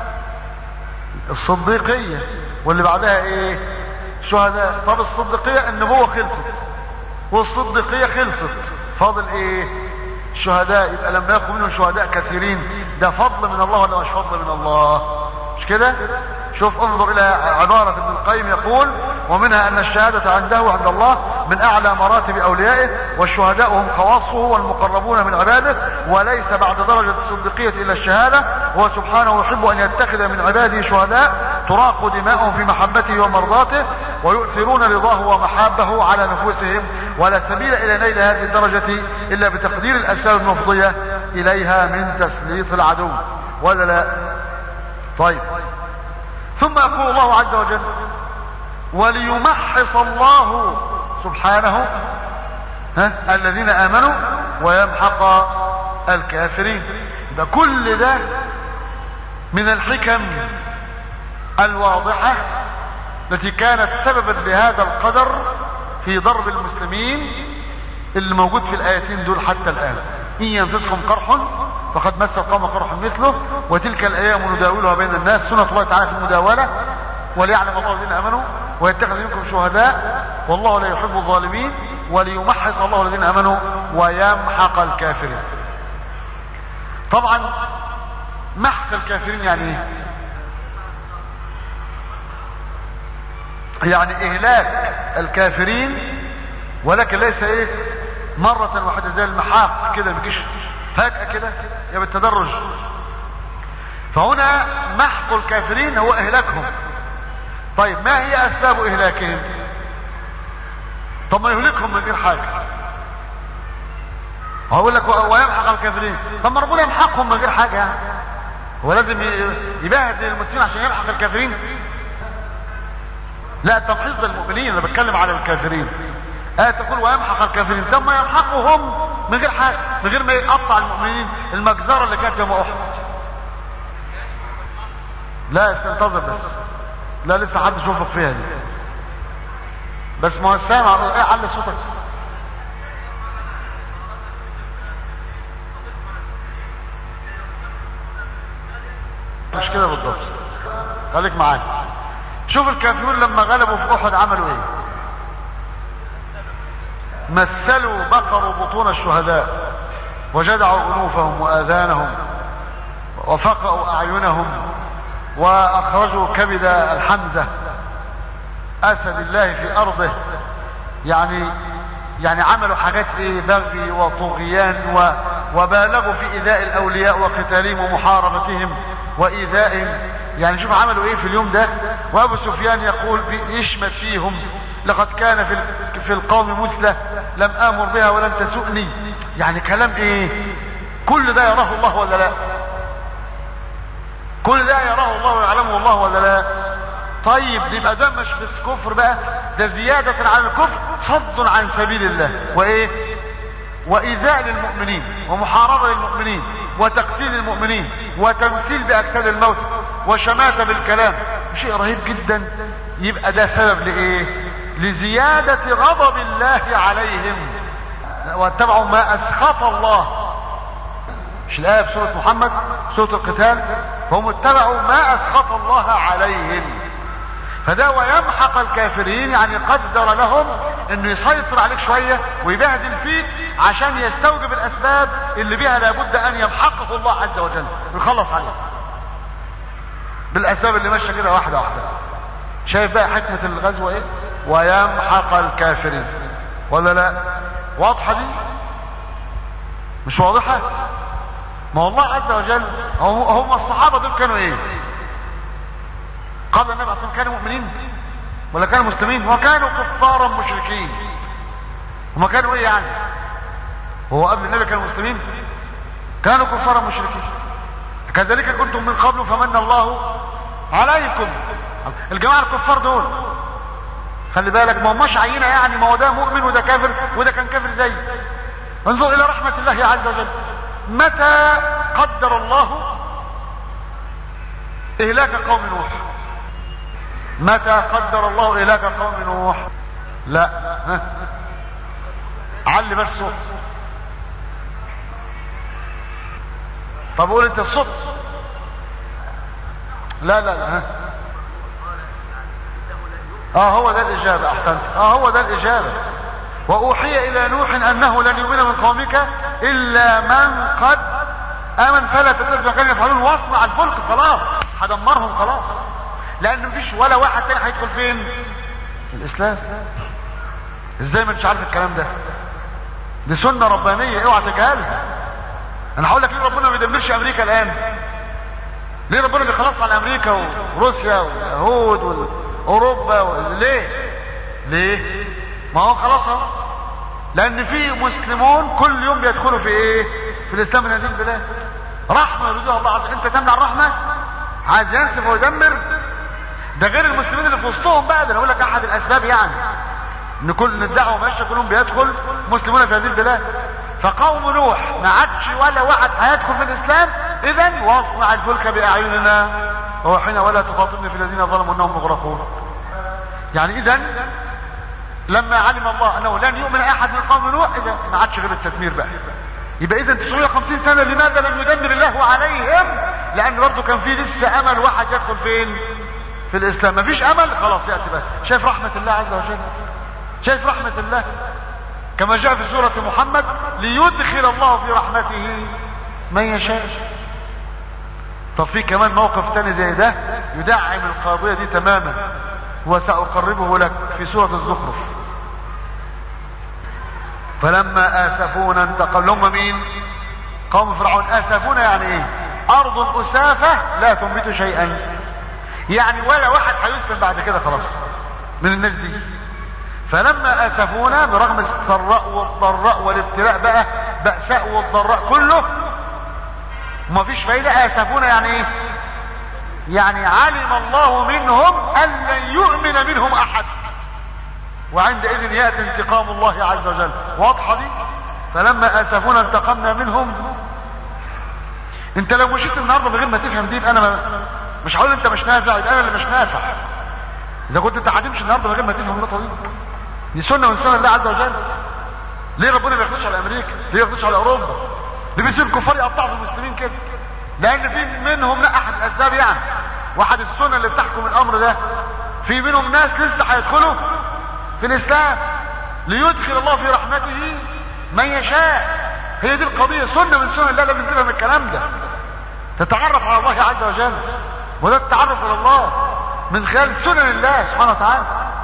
الصديقية واللي بعدها ايه شهداء طب الصديقية النبوة خلصت والصديقية خلصت فاضل ايه الشهداء يبقى لما ياخذ منهم شهداء كثيرين ده فضل من الله ولا مش فضل من الله مش كده شوف انظر الى عبارة ابن القيم يقول ومنها ان الشهادة عنده عند الله من اعلى مراتب اوليائه والشهداء هم خواصه والمقربون من عباده وليس بعد درجة الصديقية الا الشهادة هو سبحانه يحب ان يتخذ من عباده شهداء تراق دماؤهم في محبته ومرضاته ويؤثرون رضاه ومحابه على نفوسهم ولا سبيل الى نيل هذه الدرجة الا بتقدير الاسباب المفضية اليها من تسليط العدو ولا لا طيب ثم يقول الله عز وجل وليمحص الله سبحانه ها الذين امنوا ويمحق الكافرين يبقى كل ده من الحكم الواضحة التي كانت سببا لهذا القدر في ضرب المسلمين اللي موجود في الايتين دول حتى الان ان يمسسكم قرح فقد مس القوم قرح مثله وتلك الايام نداولها بين الناس سنة الله تعالى في المداولة وليعلم الله الذين امنوا ويتخذ منكم شهداء والله لا يحب الظالمين وليمحص الله الذين امنوا ويمحق الكافرين طبعا محق الكافرين يعني ايه يعني اهلاك الكافرين ولكن ليس ايه مرة واحدة زي المحاق كده بيجيش فجأة كده يا بالتدرج فهنا محق الكافرين هو اهلاكهم طيب ما هي اسباب اهلاكهم طب ما يهلكهم من غير حاجة هقول لك ويمحق الكافرين طب ما ربنا يمحقهم من غير حاجة يعني هو لازم يبهد المسلمين عشان يمحق الكافرين لا تمحيص للمؤمنين انا بتكلم على الكافرين آه تقول ويمحق الكافرين ثم يمحقهم من غير حاجة من غير ما يقطع المؤمنين المجزرة اللي كانت يوم احد لا استنتظر بس لا لسه حد يشوفك فيها دي بس ما هو السامع ايه علي صوتك مش كده بالضبط خليك معايا شوف الكافرون لما غلبوا في احد عملوا ايه مثلوا بقروا بطون الشهداء وجدعوا انوفهم واذانهم وفقأوا اعينهم واخرجوا كبد الحمزة اسد الله في ارضه يعني يعني عملوا حاجات ايه بغي وطغيان و وبالغوا في ايذاء الاولياء وقتالهم ومحاربتهم وايذائهم يعني شوف عملوا ايه في اليوم ده وابو سفيان يقول يشمت فيهم لقد كان في في القوم مثله لم امر بها ولم تسؤني يعني كلام ايه كل ده يراه الله ولا لا كل ده يراه الله ويعلمه الله ولا لا طيب يبقى ده مش بس كفر بقى ده زيادة على الكفر صد عن سبيل الله وايه وايذاء للمؤمنين ومحاربة للمؤمنين وتقتيل المؤمنين وتمثيل باجساد الموت وشماتة بالكلام شيء رهيب جدا يبقى ده سبب لايه لزيادة غضب الله عليهم واتبعوا ما اسخط الله مش الآية في سورة محمد سورة القتال هم اتبعوا ما اسخط الله عليهم فده ويمحق الكافرين يعني قدر لهم انه يسيطر عليك شوية ويبهدل فيك عشان يستوجب الاسباب اللي بها لابد ان يمحقه الله عز وجل ويخلص عليه بالاسباب اللي ماشيه كده واحده واحده شايف بقى حكمه الغزوه ايه ويمحق الكافرين ولا لا واضحه دي مش واضحه ما الله عز وجل هم الصحابه دول كانوا ايه قبل النبي اصلا كانوا مؤمنين ولا كانوا مسلمين وكانوا كفارا مشركين هما كانوا ايه يعني هو قبل النبي كانوا مسلمين كانوا كفارا مشركين كذلك كنتم من قبل فمن الله عليكم الجماعه الكفار دول خلي بالك ما هماش عينه يعني ما هو ده مؤمن وده كافر وده كان كافر زي انظر الى رحمه الله عز وجل متى قدر الله اهلاك قوم نوح متى قدر الله اهلاك قوم نوح لا ها علي بس صوت طب قول انت الصوت لا لا لا ها اه هو ده الاجابة احسنت اه هو ده الاجابة واوحي الى نوح انه لن يؤمن من قومك الا من قد امن فلا تتبع كانوا يفعلون واصنع الفلك خلاص هدمرهم خلاص لان مفيش ولا واحد تاني هيدخل فين الاسلام ازاي ما انتش عارف الكلام ده دي سنه ربانيه اوعى تجهلها انا هقول لك ليه ربنا ما بيدمرش امريكا الان ليه ربنا بيخلص على امريكا وروسيا واليهود واوروبا و... ليه ليه ما هو خلاص اهو لان في مسلمون كل يوم بيدخلوا في ايه في الاسلام من هذه البلاد رحمه يريدها الله عز وجل انت تمنع الرحمه عايز ينسف ويدمر ده غير المسلمين اللي في وسطهم بقى ده انا اقول لك احد الاسباب يعني ان كل الدعوه ماشيه كلهم بيدخل مسلمون في هذه البلاد فقوم نوح ما عادش ولا واحد هيدخل في الاسلام اذا واصنع الفلك باعيننا هو حين ولا تخاطبني في الذين ظلموا انهم مغرقون يعني اذا لما علم الله انه لن يؤمن احد من قوم نوح اذا ما عادش غير التدمير بقى يبقى اذا 950 سنه لماذا لم يدمر الله عليهم لان برضه كان في لسه امل واحد يدخل فين في الاسلام مفيش امل خلاص ياتي بقى شايف رحمه الله عز وجل شايف رحمه الله كما جاء في سوره محمد ليدخل الله في رحمته من يشاء طب في كمان موقف تاني زي ده يدعم القضيه دي تماما وساقربه لك في سوره الزخرف فلما اسفونا انتقم هم مين قوم فرعون اسفونا يعني ايه ارض اسافه لا تنبت شيئا يعني ولا واحد هيسلم بعد كده خلاص من الناس دي فلما اسفونا برغم السراء والضراء والابتلاء بقى بأساء والضراء كله ما فيش فايدة اسفونا يعني ايه يعني علم الله منهم ان لن يؤمن منهم احد وعندئذ ياتي انتقام الله عز وجل واضحه دي فلما اسفونا انتقمنا منهم انت لو مشيت النهارده من غير ما تفهم دي يبقى انا ما مش هقول انت مش نافع يبقى انا اللي مش نافع اذا كنت انت هتمشي النهارده من غير ما تفهم النقطه دي دي سنه من سنن الله عز وجل ليه ربنا ما يخلصش على امريكا ليه يخلصش على اوروبا ليه بيسيب الكفار يقطعوا في المسلمين كده لان في منهم لا احد الاسباب يعني واحد السنه اللي بتحكم الامر ده في منهم ناس لسه هيدخلوا في الاسلام ليدخل الله في رحمته من يشاء هي دي القضيه سنه من سنن الله لازم تفهم الكلام ده تتعرف على الله عز وجل وده التعرف الى الله من خلال سنن الله سبحانه وتعالى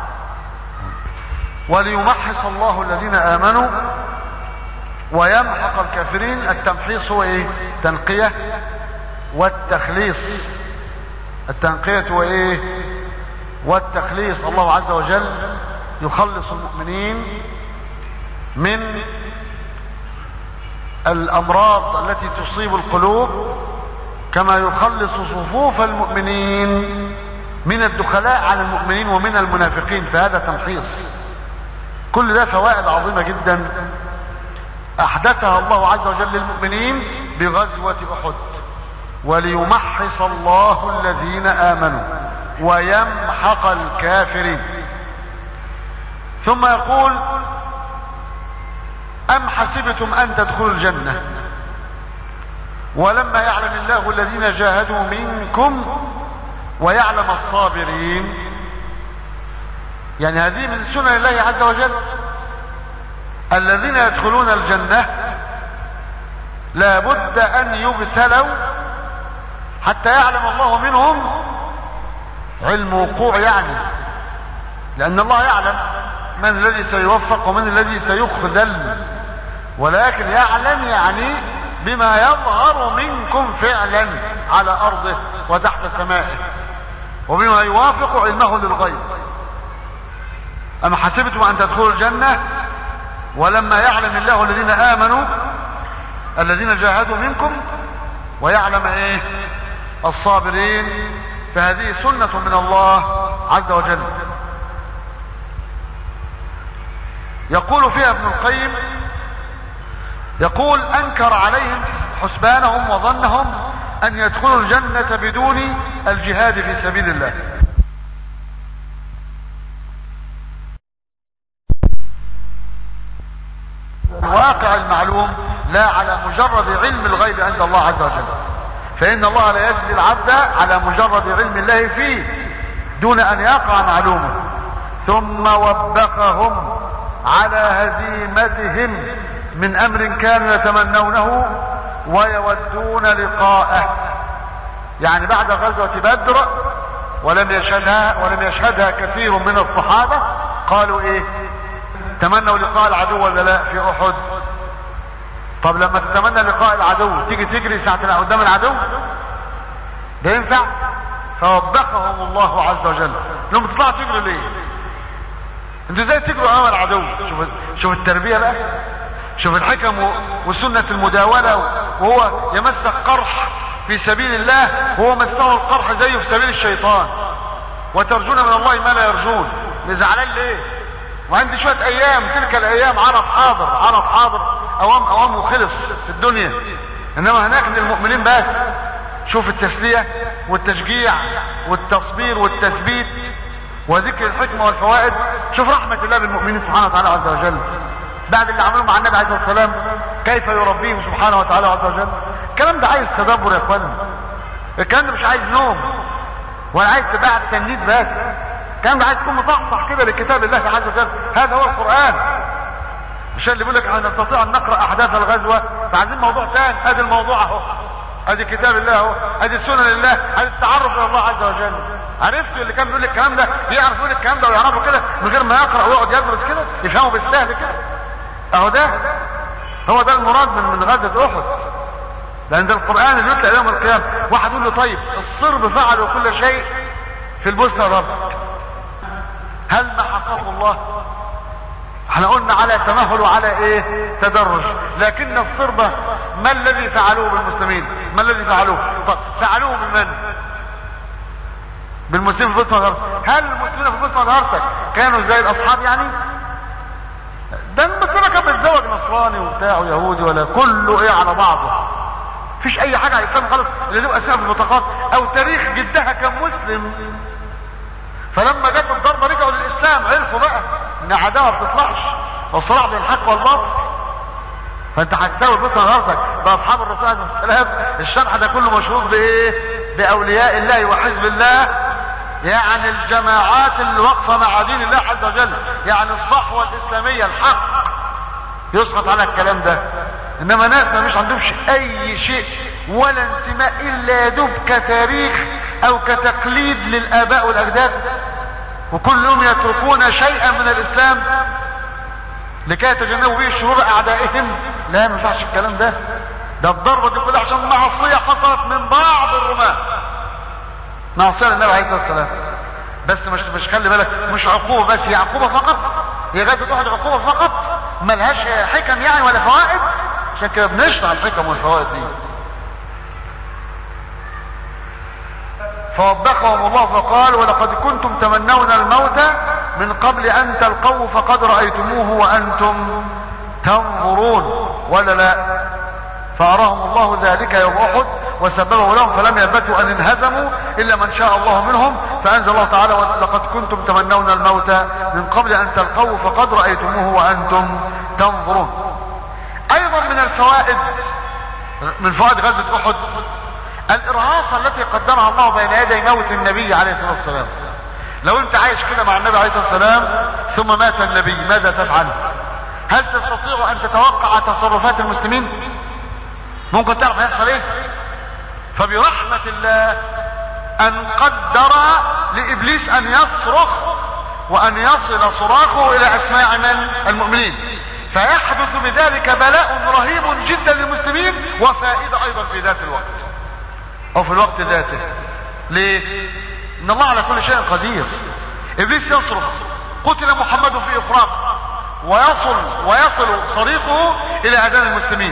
وليمحص الله الذين امنوا ويمحق الكافرين التمحيص هو ايه تنقية والتخليص التنقية هو ايه والتخليص الله عز وجل يخلص المؤمنين من الامراض التي تصيب القلوب كما يخلص صفوف المؤمنين من الدخلاء على المؤمنين ومن المنافقين فهذا تمحيص كل ده فوائد عظيمة جدا احدثها الله عز وجل للمؤمنين بغزوة احد وليمحص الله الذين امنوا ويمحق الكافرين ثم يقول ام حسبتم ان تدخلوا الجنة ولما يعلم الله الذين جاهدوا منكم ويعلم الصابرين يعني هذه من سنن الله عز وجل الذين يدخلون الجنة لابد ان يبتلوا حتى يعلم الله منهم علم وقوع يعني لان الله يعلم من الذي سيوفق ومن الذي سيخذل ولكن يعلم يعني بما يظهر منكم فعلا على ارضه وتحت سمائه وبما يوافق علمه للغيب أم حسبتم أن تدخلوا الجنة ولما يعلم الله الذين آمنوا الذين جاهدوا منكم ويعلم إيه الصابرين فهذه سنة من الله عز وجل يقول فيها ابن القيم يقول أنكر عليهم حسبانهم وظنهم أن يدخلوا الجنة بدون الجهاد في سبيل الله الواقع المعلوم لا على مجرد علم الغيب عند الله عز وجل فإن الله لا يجزي العبد على مجرد علم الله فيه دون أن يقع معلومه ثم وبخهم على هزيمتهم من أمر كانوا يتمنونه ويودون لقاءه يعني بعد غزوة بدر ولم يشهدها ولم يشهدها كثير من الصحابة قالوا ايه تمنوا لقاء العدو ولا لا في احد طب لما تتمنى لقاء العدو تيجي تجري ساعة قدام العدو ده ينفع فوبخهم الله عز وجل لما تطلعوا تجروا ليه انتوا ازاي تجروا امام العدو شوف شوف التربيه بقى شوف الحكم وسنه المداوله وهو يمسك قرح في سبيل الله وهو مسه القرح زيه في سبيل الشيطان وترجون من الله ما لا يرجون زعلان ليه وعندي شويه ايام تلك الايام عرف حاضر عرف حاضر اوام اوام وخلص في الدنيا انما هناك للمؤمنين بس شوف التسلية والتشجيع والتصبير والتثبيت وذكر الحكمة والفوائد شوف رحمة الله بالمؤمنين سبحانه وتعالى عز وجل بعد اللي عملوه مع النبي عليه الصلاة والسلام كيف يربيهم سبحانه وتعالى عز وجل الكلام ده عايز تدبر يا اخوانا الكلام ده مش عايز نوم ولا عايز تباع تنيد بس الكلام ده عايز تكون مصحصح كده لكتاب الله عز وجل هذا هو القرآن مش اللي بيقول لك احنا نستطيع ان نقرا احداث الغزوه فعايزين موضوع ثاني ادي الموضوع اهو ادي كتاب الله اهو ادي سنن الله ادي التعرف الى الله عز وجل عرفتوا اللي كان بيقول الكلام ده يعرف يقول الكلام ده ويعرفه كده من غير ما يقرا ويقعد يدرس كده يفهمه بالسهل كده اهو ده هو ده المراد من من غزوه احد لان ده القران اللي يتلى يوم القيامه واحد يقول له طيب الصرب فعلوا كل شيء في البوسنه ربك هل محقه الله احنا قلنا على تمهل وعلى ايه تدرج لكن الصربة ما الذي فعلوه بالمسلمين ما الذي فعلوه طب فعلوه بمن بالمسلمين في بطن غرتك هل المسلمين في بطن غرتك كانوا زي الاصحاب يعني ده المسلمة كان بيتزوج نصراني وبتاع ويهودي ولا كله ايه على بعضه مفيش اي حاجة على الاسلام خالص اللي له اسماء في البطاقات او تاريخ جدها كان مسلم فلما جت الضربة رجعوا للاسلام عرفوا بقى ان عداوة ما بتطلعش والصراع بين الحق والباطل فانت هتساوي بطن راسك باصحاب الرسول عليه السلام الشرح ده كله مشهور بايه باولياء الله وحزب الله يعني الجماعات اللي واقفه مع دين الله عز وجل يعني الصحوه الاسلاميه الحق يسقط على الكلام ده انما ناس ما مش عندهمش اي شيء ولا انتماء الا يدوب كتاريخ او كتقليد للاباء والاجداد وكل يوم يتركون شيئا من الاسلام لكي يتجنبوا به شرور اعدائهم لا ما ينفعش الكلام ده ده الضربه دي كلها عشان معصيه حصلت من بعض الرماة معصيه للنبي عليه الصلاه والسلام بس مش مش خلي بالك مش عقوبه بس هي عقوبه فقط هي غايه واحد عقوبه فقط ملهاش حكم يعني ولا فوائد عشان كده بنشرح الحكم والفوائد دي فوبخهم الله فقال ولقد كنتم تمنون الموت من قبل ان تلقوه فقد رأيتموه وانتم تنظرون ولا لا فاراهم الله ذلك يوم احد وسببه لهم فلم يلبثوا ان انهزموا الا من شاء الله منهم فانزل الله تعالى لقد كنتم تمنون الموت من قبل ان تلقوه فقد رأيتموه وانتم تنظرون ايضا من الفوائد من فوائد غزوة احد الارهاصة التي قدمها الله بين يدي موت النبي عليه الصلاة والسلام لو انت عايش كده مع النبي عليه الصلاة والسلام ثم مات النبي ماذا تفعل هل تستطيع ان تتوقع تصرفات المسلمين ممكن تعرف هيحصل ايه فبرحمة الله ان قدر لابليس ان يصرخ وان يصل صراخه الى اسماع من المؤمنين فيحدث بذلك بلاء رهيب جدا للمسلمين وفائدة ايضا في ذات الوقت او في الوقت ذاته ليه ان الله على كل شيء قدير ابليس يصرخ قتل محمد في افراق ويصل ويصل صريخه الى اذان المسلمين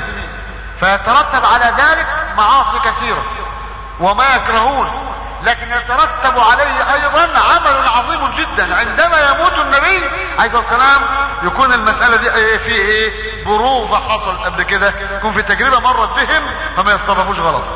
فيترتب عليه على ذلك معاصي كثيرة وما يكرهون لكن يترتب عليه ايضا عمل عظيم جدا عندما يموت النبي عليه الصلاه والسلام يكون المساله دي ايه في ايه بروفه حصل قبل كده يكون في تجربه مرت بهم فما يتصرفوش غلط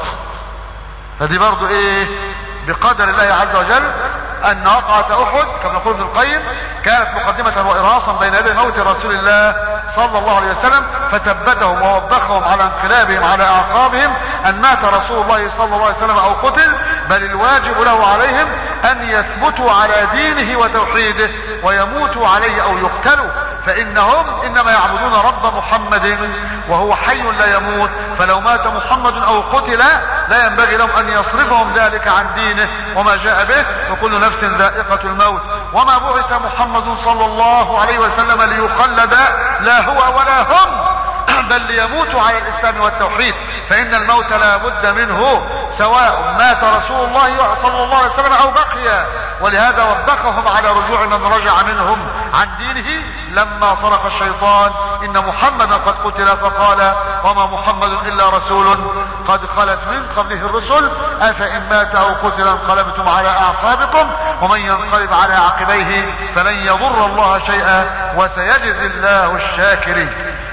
فدي برضو ايه بقدر الله عز وجل ان وقعة احد كما يقول ابن القيم كانت مقدمة وارهاصا بين يدي موت رسول الله صلى الله عليه وسلم فثبتهم ووبخهم على انقلابهم على اعقابهم ان مات رسول الله صلى الله عليه وسلم او قتل بل الواجب له عليهم ان يثبتوا على دينه وتوحيده ويموتوا عليه او يقتلوا فانهم انما يعبدون رب محمد وهو حي لا يموت فلو مات محمد او قتل لا ينبغي لهم ان يصرفهم ذلك عن دينه وما جاء به وكل نفس ذائقة الموت وما بعث محمد صلى الله عليه وسلم ليخلد لا هو ولا هم بل ليموتوا على الاسلام والتوحيد فان الموت لا بد منه سواء مات رسول الله صلى الله عليه وسلم او بقي ولهذا وبخهم على رجوع من رجع منهم عن دينه لما صرخ الشيطان ان محمدا قد قتل فقال وما محمد الا رسول قد خلت من قبله الرسل افان مات او قتل انقلبتم على اعقابكم ومن ينقلب على عقبيه فلن يضر الله شيئا وسيجزي الله الشاكرين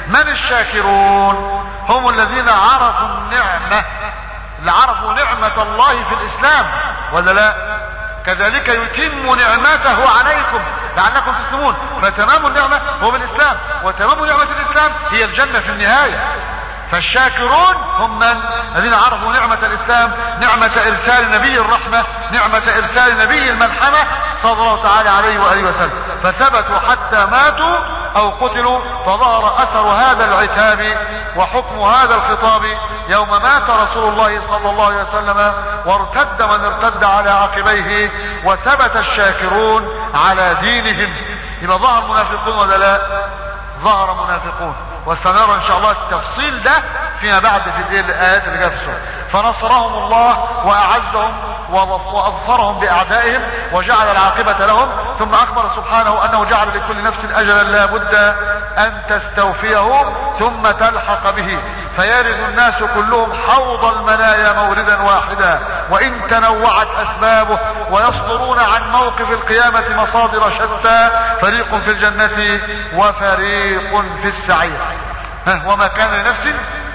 من الشاكرون هم الذين عرفوا النعمة اللي عرفوا نعمة الله في الاسلام ولا لا كذلك يتم نعمته عليكم لعلكم تسلمون فتمام النعمة هو بالاسلام وتمام نعمة الاسلام هي الجنة في النهاية فالشاكرون هم من الذين عرفوا نعمة الاسلام نعمة ارسال نبي الرحمة نعمة ارسال نبي الملحمة صلى الله تعالى عليه وآله وسلم فثبتوا حتى ماتوا او قتلوا فظهر اثر هذا العتاب وحكم هذا الخطاب يوم مات رسول الله صلى الله عليه وسلم وارتد من ارتد على عقبيه وثبت الشاكرون على دينهم يبقى ظهر منافقون ولا لا ظهر منافقون وسنرى ان شاء الله التفصيل ده فيما بعد في الايه الايات اللي جايه في السوره فنصرهم الله واعزهم واظفرهم باعدائهم وجعل العاقبه لهم ثم اخبر سبحانه انه جعل لكل نفس اجلا لا بد ان تستوفيه ثم تلحق به فيرد الناس كلهم حوض المنايا موردا واحدا وان تنوعت اسبابه ويصدرون عن موقف القيامه مصادر شتى فريق في الجنه وفريق في السعير وما كان لنفس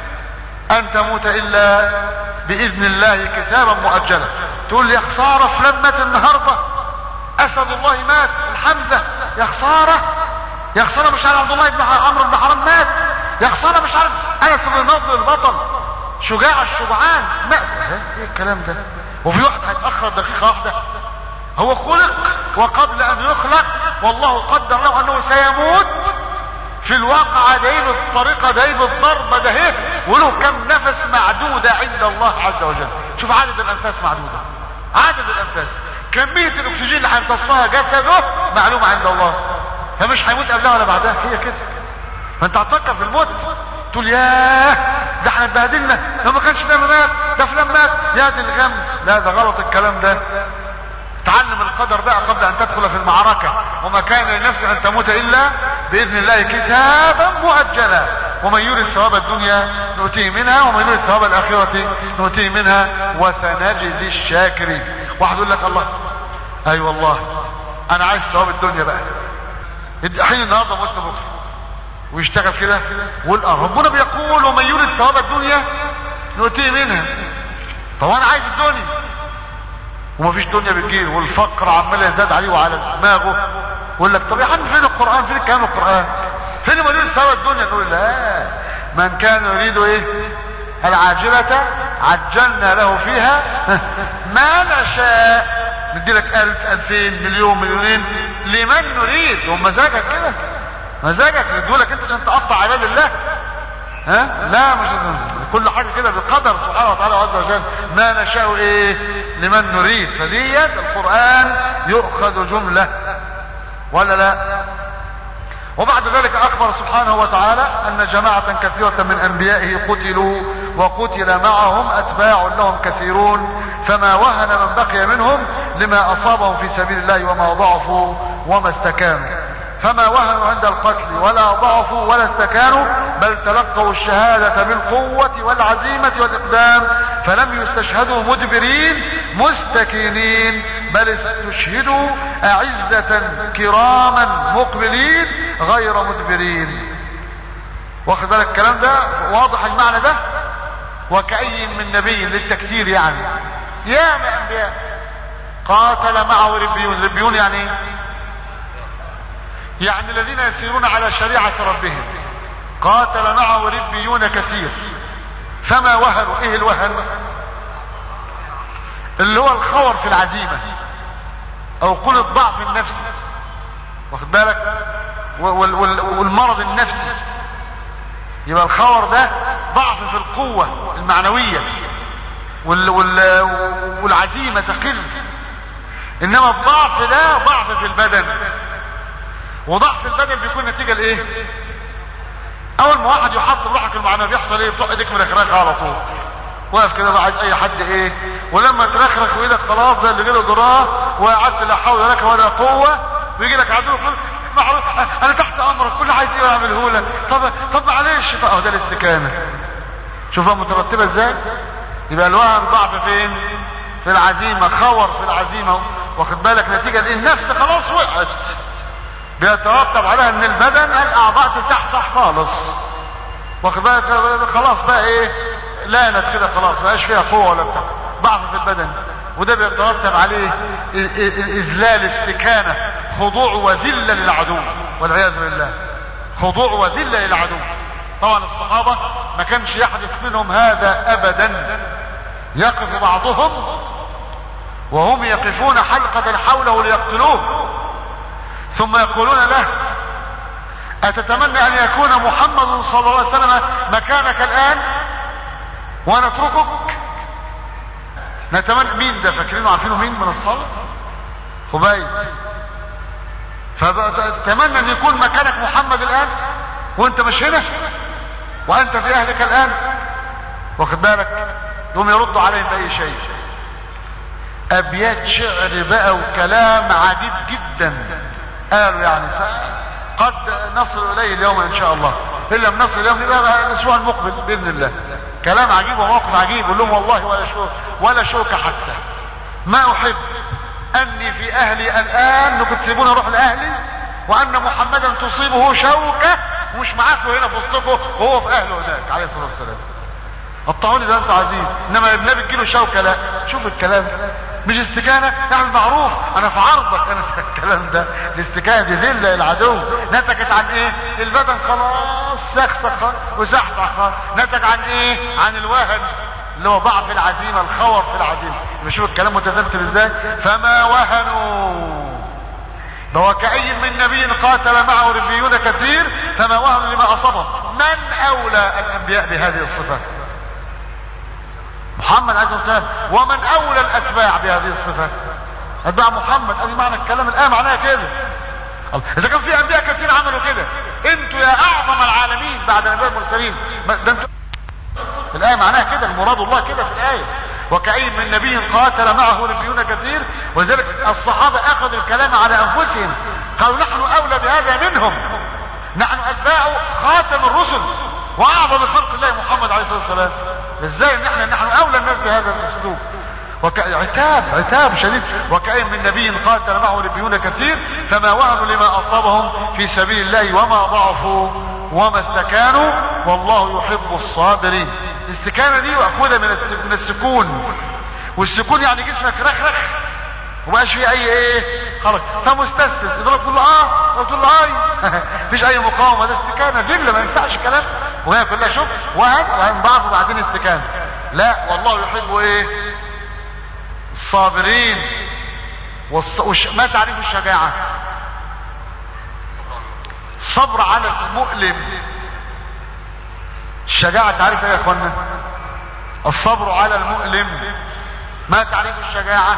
ان تموت الا باذن الله كتابا مؤجلا تقول لي يا خساره فلان مات النهارده اسد الله مات الحمزه يا خساره يا خساره مش عارف عبد الله بن عمرو بن حرام مات يا خساره مش عارف انس بن نضر البطل شجاع الشجعان مات ايه الكلام ده وفي واحد هيتاخر دقيقه واحده هو خلق وقبل ان يخلق والله قدر له انه سيموت في الواقع ده بالطريقه ده بالضربه ده هي وله كم نفس معدوده عند الله عز وجل شوف عدد الانفاس معدوده عدد الانفاس كميه الاكسجين اللي هيمتصها جسده معلومه عند الله فمش هيموت قبلها ولا بعدها هي كده فانت هتفكر في الموت تقول ياه ده احنا اتبهدلنا لو ما كانش ده مات ده فلان مات يا دي الغم لا ده غلط الكلام ده تعلم القدر بقى قبل ان تدخل في المعركة وما كان لنفس ان تموت الا باذن الله كتابا مؤجلا ومن يريد ثواب الدنيا نؤتيه منها ومن يريد ثواب الاخرة نؤتيه منها وسنجزي الشاكرين واحد يقول لك الله اي أيوة والله انا عايز ثواب الدنيا بقى الحين النهارده موت بكره ويشتغل كده ويقول اه ربنا بيقول ومن يريد ثواب الدنيا نؤتيه منها طب انا عايز الدنيا ومفيش دنيا بتجيل والفقر عمال يزداد عليه وعلى دماغه يقول لك طب يا عم فين القران فين الكلام القران فين من يريد ثواب الدنيا نقول لا من كان يريد ايه العاجلة عجلنا له فيها ما نشاء ندي لك الف الفين مليون مليونين لمن نريد ومزاجك كده مزاجك ندولك انت عشان تقطع عباد الله ها لا مش كل حاجة كده بقدر سبحانه وتعالى عز وجل ما نشاء ايه لمن نريد فديت القرآن يؤخذ جملة ولا لا وبعد ذلك اخبر سبحانه وتعالى ان جماعة كثيرة من انبيائه قتلوا وقتل معهم اتباع لهم كثيرون فما وهن من بقي منهم لما اصابهم في سبيل الله وما ضعفوا وما استكانوا فما وهنوا عند القتل ولا ضعفوا ولا استكانوا بل تلقوا الشهادة بالقوة والعزيمة والإقدام فلم يستشهدوا مدبرين مستكينين بل استشهدوا أعزة كراما مقبلين غير مدبرين واخد بالك الكلام ده واضح المعنى ده وكأي من نبي للتكثير يعني يا أنبياء قاتل معه ربيون ربيون يعني يعني الذين يسيرون على شريعة ربهم قاتل معه ربيون كثير فما وهنوا ايه الوهن اللي هو الخور في العزيمة او قل الضعف النفسي واخد بالك والمرض النفسي يبقى الخور ده ضعف في القوة المعنوية وال وال والعزيمة تقل انما الضعف ده ضعف في البدن وضعف البدن بيكون نتيجة لايه اول ما واحد يحط روحك المعنى بيحصل ايه بتروح ايديك مرخرخه على طول واقف كده بقى عايز اي حد ايه ولما ترخرخ وايدك خلاص زي اللي جاله جراه وقعدت لا حول لك ولا قوه ويجي لك عدو يقول معروف انا تحت امرك كل عايز ايه اعمله لك طب طب معلش اهو ده الاستكانه شوفها مترتبه ازاي يبقى الوهن ضعف فين في العزيمه خور في العزيمه واخد بالك نتيجه لان النفس خلاص وقعت بيترتب عليها ان البدن الاعضاء تصحصح خالص واخد بالك خلاص بقى ايه لانت كده خلاص بقاش فيها قوه ولا بتاع ضعف في البدن وده بيترتب عليه اذلال استكانه خضوع وذله للعدو والعياذ بالله خضوع وذله للعدو طبعا الصحابه ما كانش يحدث منهم هذا ابدا يقف بعضهم وهم يقفون حلقة حوله ليقتلوه ثم يقولون له أتتمنى أن يكون محمد صلى الله عليه وسلم مكانك الآن ونتركك نتمنى مين ده فاكرينه عارفينه مين من الصالح خبيب فتتمنى ان يكون مكانك محمد الان وانت مش هنا وانت في اهلك الان واخد بالك يقوم يردوا عليهم باي شيء ابيات شعر بقى وكلام عجيب جدا قالوا يعني قد نصل اليه اليوم ان شاء الله ان لم نصل اليوم يبقى الاسبوع المقبل باذن الله كلام عجيب وموقف عجيب يقول لهم والله ولا شوك ولا شوك حتى ما احب اني في اهلي الان انكم تسيبوني اروح لاهلي وان محمدا تصيبه شوكه ومش معاكم هنا في وسطكم وهو في اهله هناك عليه الصلاه والسلام قطعوني ده انتوا عايزين انما النبي تجيله شوكه لا شوف الكلام مش استكانه يعني معروف انا في عرضك انا الكلام ده الاستكانه دي ذله العدو نتجت عن ايه البدن خلاص سخسخ وسحسخ نتج عن ايه عن الوهن اللي هو ضعف العزيمه الخور في العزيمه بشوف الكلام متسلسل ازاي فما وهنوا وكأي من نبي قاتل معه ربيون كثير فما وهنوا لما اصابهم من اولى الانبياء بهذه الصفات محمد عليه الصلاه والسلام ومن اولى الاتباع بهذه الصفات اتباع محمد ادي معنى الكلام الان معناها كده اذا كان في انبياء كثير عملوا كده انتوا يا اعظم العالمين بعد الانبياء المرسلين ده انتوا الايه معناها كده المراد الله كده في الايه وكأي من نبي قاتل معه ربيون كثير ولذلك الصحابة اخذوا الكلام على انفسهم قالوا نحن اولى بهذا منهم نحن اتباع خاتم الرسل واعظم خلق الله محمد عليه الصلاه والسلام ازاي ان احنا نحن اولى الناس بهذا الاسلوب وك... عتاب عتاب شديد وكأين من نبي قاتل معه ربيون كثير فما وهنوا لما اصابهم في سبيل الله وما ضعفوا وما استكانوا والله يحب الصابرين الاستكانه دي مأخوذه من من السكون والسكون يعني جسمك رخرخ ومبقاش فيه اي ايه خلاص فمستسلم تقدر تقول له اه تقول له اي مفيش اي مقاومه ده استكانه ذله ما ينفعش كلام وهي كلها شوف وهن وهن بعض وبعدين استكانه لا والله يحب ايه الصابرين والص... وش... ما تعريف الشجاعه صبر على المؤلم الشجاعة تعرف ايه يا اخوانا الصبر على المؤلم ما تعريف الشجاعة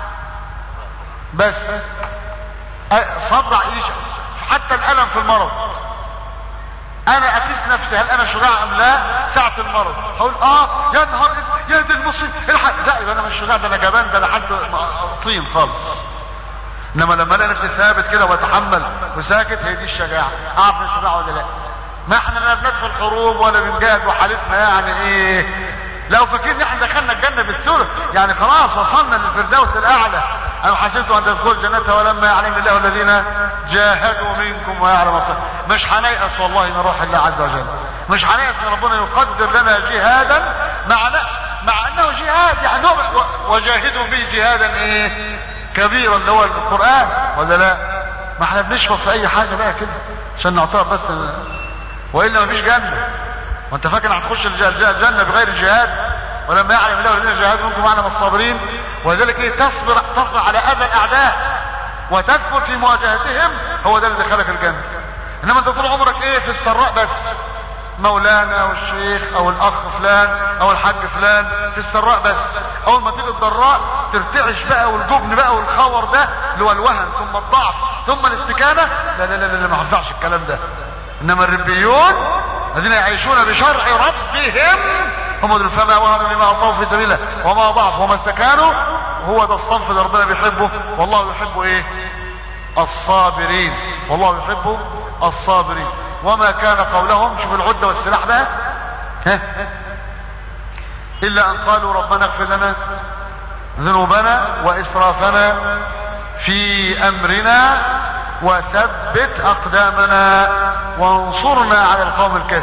بس صبر على حتى الألم في المرض انا اقيس نفسي هل انا شجاع ام لا ساعة المرض هقول اه يا نهار يا دي المصيب الحق لا يبقى انا مش شجاع ده انا جبان ده انا حد طين خالص انما لما الاقي نفسي ثابت كده واتحمل وساكت هي دي الشجاعة اعرف انا شجاع ولا لا ما احنا لا بندخل حروب ولا بنجاهد وحالتنا يعني ايه لو فاكرين احنا دخلنا الجنة بالثلث يعني خلاص وصلنا للفردوس الاعلى انا حسبت ان تدخل الجنة ولما يعلم الله الذين جاهدوا منكم ويعلم الصلاة مش هنيأس والله نروح الله عز وجل مش هنيأس ان ربنا يقدر لنا جهادا مع مع انه جهاد يعني وجاهدوا به جهادا ايه كبيرا اللي هو القرآن ولا لا ما احنا بنشفط في اي حاجة بقى كده عشان نعطيها بس والا مفيش جنه وانت فاكر هتخش الجنه بغير جهاد ولما يعلم الله الذين جاهدوا منكم معنا الصابرين ولذلك ايه تصبر تصبر على اذى الاعداء وتثبت في مواجهتهم هو ده اللي دخلك الجنه انما انت طول عمرك ايه في السراء بس مولانا او الشيخ او الاخ فلان او الحاج فلان في السراء بس اول ما تيجي الضراء ترتعش بقى والجبن بقى والخور ده اللي هو الوهن ثم الضعف ثم الاستكانه لا لا لا, لا ما ينفعش الكلام ده انما الربيون الذين يعيشون بشرع ربهم هم دول فما وهنوا لما اصابوا في سبيل الله وما ضعفوا وما استكانوا هو ده الصنف اللي ربنا بيحبه والله يحب ايه الصابرين والله يحب الصابرين وما كان قولهم شوف العده والسلاح ده ها الا ان قالوا ربنا اغفر لنا ذنوبنا واسرافنا في امرنا وثبت اقدامنا وانصرنا على القوم الكافرين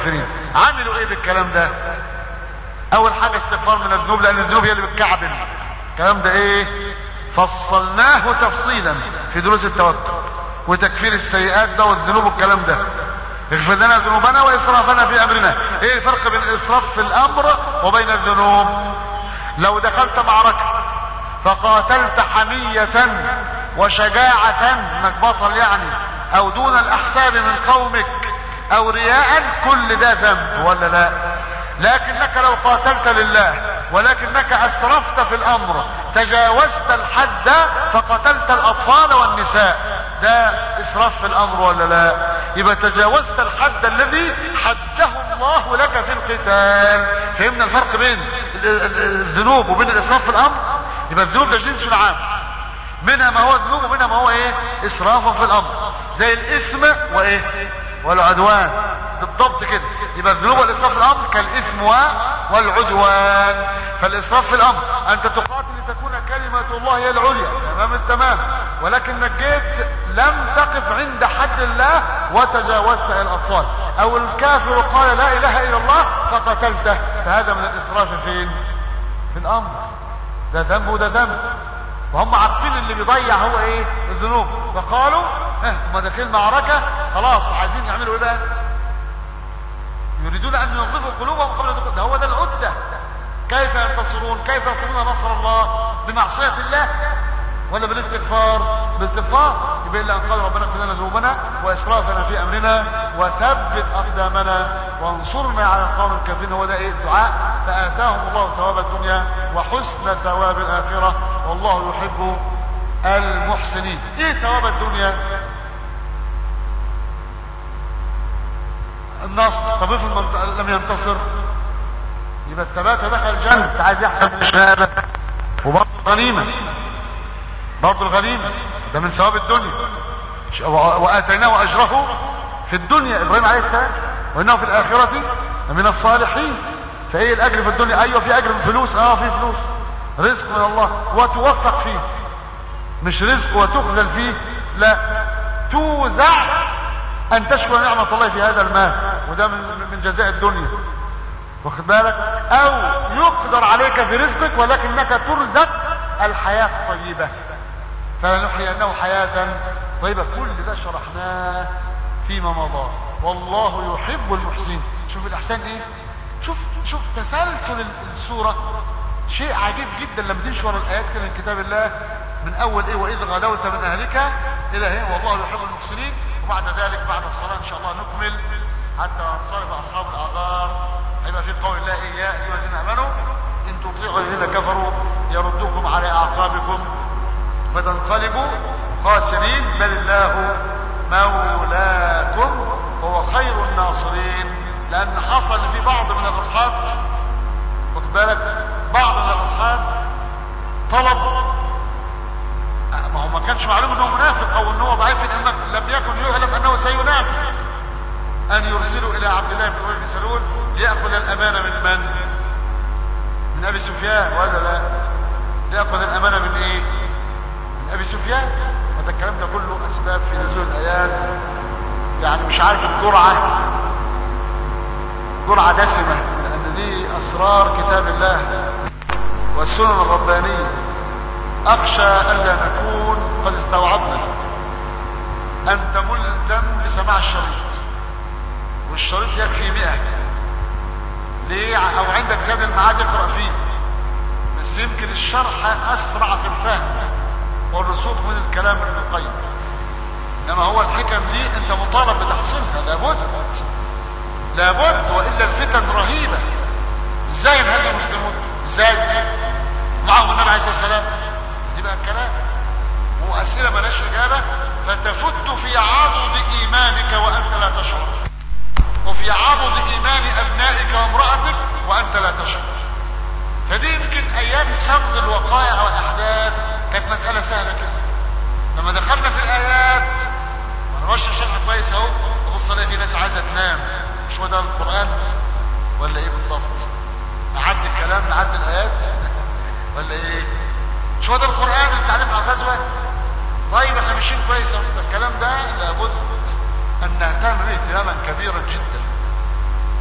عملوا ايه بالكلام ده اول حاجة استغفار من الذنوب لان الذنوب هي اللي بتكعبل الكلام ده ايه فصلناه تفصيلا في دروس التوكل وتكفير السيئات ده والذنوب والكلام ده اغفر لنا ذنوبنا واسرافنا في امرنا ايه الفرق بين الاسراف في الامر وبين الذنوب لو دخلت معركة فقاتلت حمية وشجاعة انك بطل يعني او دون الاحساب من قومك او رياء كل ده ذنب ولا لا لكنك لو قاتلت لله ولكنك اسرفت في الامر تجاوزت الحد فقتلت الاطفال والنساء ده اسراف في الامر ولا لا يبقى تجاوزت الحد الذي حده الله لك في القتال فهمنا الفرق بين الذنوب وبين الاسراف في الامر يبقى الذنوب ده جنس عام منها ما هو ذنوب ومنها ما هو ايه اسراف في الامر زي الاثم وايه والعدوان بالضبط كده يبقى الذنوب والاسراف في الامر كالاثم والعدوان فالاسراف في الامر انت تقاتل لتكون كلمة الله هي العليا تمام التمام ولكنك جيت لم تقف عند حد الله وتجاوزت الى الاطفال او الكافر قال لا اله الا الله فقتلته فهذا من الاسراف فين في الامر ده ذنب وده ذنب وهم عارفين اللي بيضيع هو ايه الذنوب فقالوا ها هم داخلين معركه خلاص عايزين يعملوا ايه بقى يريدون ان ينظفوا قلوبهم قبل دخول ده هو ده العده كيف ينتصرون كيف يطلبون نصر الله بمعصيه الله ولا بالاستغفار بالاستغفار يبقى الا ان قال ربنا اغفر لنا ذنوبنا واسرافنا في امرنا وثبت اقدامنا وانصرنا على القوم الكافرين هو ده ايه الدعاء فاتاهم الله ثواب الدنيا وحسن ثواب الاخره والله يحب المحسنين ايه ثواب الدنيا النصر طب افرض لم ينتصر يبقى الثبات دخل الجنة انت عايز يحسب الشهادة وبرضه الغنيمة برضه الغنيمة ده من ثواب الدنيا واتيناه اجره في الدنيا ابراهيم عليه السلام وانه في الاخرة من الصالحين فايه الاجر في الدنيا ايوه في اجر في فلوس اه في فلوس رزق من الله وتوفق فيه مش رزق وتخذل فيه لا توزع ان تشكر نعمة الله في هذا المال وده من, من جزاء الدنيا واخد بالك او يقدر عليك في رزقك ولكنك ترزق الحياة الطيبة فلنحيينه حياة طيبة كل ده شرحناه فيما مضى والله يحب المحسنين شوف الاحسان ايه شوف شوف تسلسل السورة شيء عجيب جدا لما تمشي ورا الايات كده من كتاب الله من اول ايه واذ غدوت من اهلك الى ايه والله يحب المحسنين وبعد ذلك بعد الصلاة ان شاء الله نكمل حتى انصرف اصحاب الاعذار هيبقى في قول الله إيه يا ايها الذين امنوا ان تطيعوا الذين كفروا يردوكم على اعقابكم فتنقلبوا خاسرين بل الله مولاكم وهو خير الناصرين لان حصل في بعض من الاصحاب خد بالك بعض من الاصحاب طلب ما هو ما كانش معلوم انه منافق او انه ضعيف الايمان لم يكن يعلم انه سينافق ان يرسلوا الى عبد الله بن ابي بن سلول ليأخذ الامانة من من من ابي سفيان ولا لا ليأخذ الامانة من ايه من ابي سفيان هذا الكلام ده كله اسباب في نزول الايات يعني مش عارف الجرعة جرعة دسمة لان دي اسرار كتاب الله والسنن الربانية اخشى الا نكون قد استوعبنا انت ملزم بسماع الشريط والشريط يكفي مئة ليه او عندك زاد المعاد اقرأ فيه بس يمكن الشرح اسرع في الفهم والرسوخ من الكلام ابن القيم انما هو الحكم دي انت مطالب بتحصيلها لابد لابد والا الفتن رهيبة ازاي ينهزم المسلمون ازاي معهم النبي عليه الصلاة والسلام دي بقى الكلام واسئلة ملاش اجابة فتفت في عضد ايمانك وانت لا تشعر وفي عضد ايمان ابنائك وامرأتك وانت لا تشعر فدي يمكن ايام سرد الوقائع والاحداث كانت مسألة سهلة كده لما دخلنا في الايات انا بشرح شرح كويس اهو ابص الاقي في ناس عايزة تنام مش هو ده القرآن ولا ايه بالضبط نعدي الكلام نعدي الايات ولا ايه مش هو ده القرآن اللي تعليم على الغزوة طيب احنا ماشيين كويس اهو الكلام ده لابد ان نهتم به اهتماما كبيرا جدا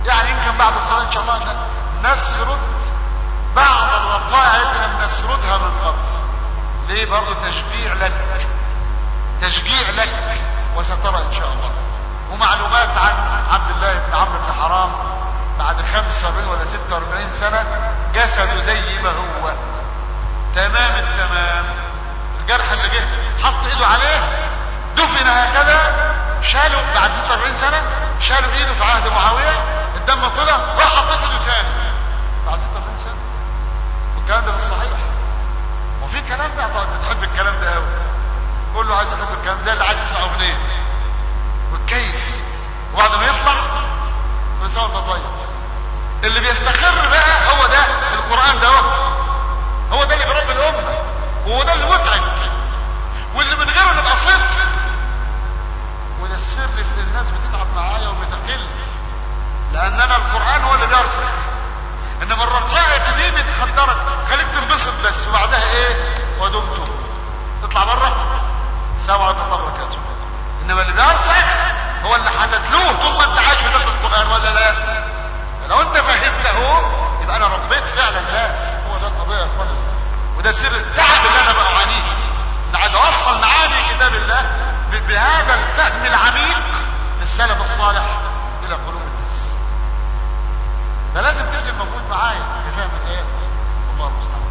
يعني يمكن بعد الصلاة ان شاء الله نسرد بعض الوقائع التي لم نسردها من قبل ليه برضه تشجيع لك تشجيع لك وسترى ان شاء الله ومعلومات عن عبد الله بن عمرو بن حرام بعد 45 ولا 46 سنة جسده زي ما هو تمام التمام الجرح اللي جه حط ايده عليه دفن هكذا شالوا بعد 46 سنة شالوا ايده في عهد معاوية الدم طلع راح حطيت ايده تاني بعد 46 سنة والكلام ده مش صحيح وفي كلام ده طبعا بتحب الكلام ده قوي كله عايز يحب الكلام زي اللي عايز يسمع اغنيه والكيف وبعد ما يطلع كل سنه وانت طيب اللي بيستقر بقى هو ده القران ده هو هو ده اللي برب الامه وهو ده اللي متعب واللي من غيره نبقى صفر وده السر اللي الناس بتتعب معايا وبتقل لاننا القران هو اللي بيرسل انما الرقائق دي بتخدرك خليك تنبسط بس وبعدها ايه ودمتم تطلع بره السلام عليكم ورحمه الله وبركاته انما اللي بيرسخ هو اللي هتتلوه طول ما انت عايش بنفس القران ولا لا لو انت فهمته يبقى انا ربيت فعلا الناس هو ده القضيه يا اخوانا وده سر التعب اللي انا بعانيه انا عايز اوصل معاني كتاب الله بهذا الفهم العميق للسلف الصالح الى قلوب الناس فلازم تبذل مجهود معايا في فهم الايات الله المستعان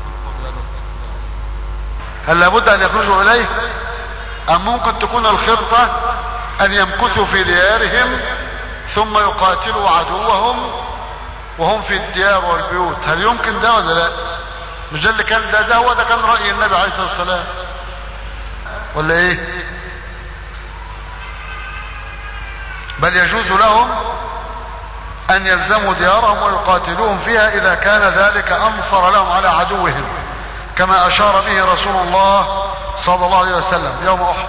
هل لابد ان يخرجوا اليه ام ممكن تكون الخطة ان يمكثوا في ديارهم ثم يقاتلوا عدوهم وهم في الديار والبيوت هل يمكن ده ولا لا مش ده اللي كان ده ده هو ده كان رأي النبي عليه الصلاة والسلام ولا ايه بل يجوز لهم ان يلزموا ديارهم ويقاتلوهم فيها اذا كان ذلك انصر لهم على عدوهم كما اشار به رسول الله صلى الله عليه وسلم يوم احد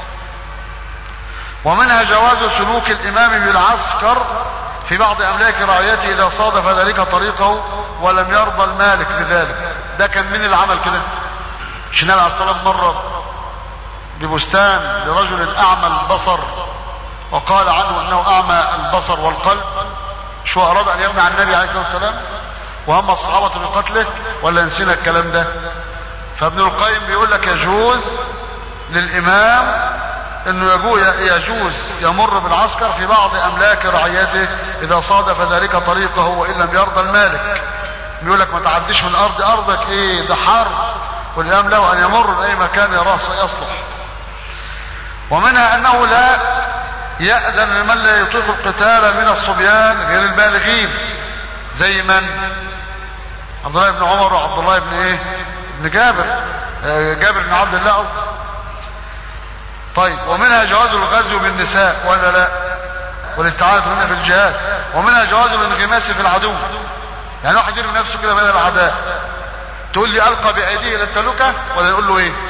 ومنها جواز سلوك الامام بالعسكر في بعض املاك رعيته اذا صادف ذلك طريقه ولم يرضى المالك بذلك ده كان من العمل كده مش النبي عليه الصلاه مره ببستان لرجل اعمى البصر وقال عنه انه اعمى البصر والقلب شو اراد ان يمنع النبي عليه الصلاه والسلام وهم الصحابه بقتله ولا نسينا الكلام ده فابن القيم بيقول لك يجوز للامام انه يجوز يمر بالعسكر في بعض املاك رعيته اذا صادف ذلك طريقه وان لم يرضى المالك بيقول لك ما تعديش من ارض ارضك ايه ده حرب والامام له ان يمر باي مكان يراه يصلح ومنها انه لا يأذن لمن لا يطيق القتال من الصبيان غير البالغين زي من عبد الله بن عمر وعبد الله بن ايه بن جابر جابر بن عبد الله قصدي طيب ومنها جواز الغزو بالنساء ولا لا والاستعانة منها في الجهاد ومنها جواز الانغماس في العدو يعني واحد يرمي نفسه كده بين الاعداء تقول لي القى بايديه الى التلوكه ولا يقول له ايه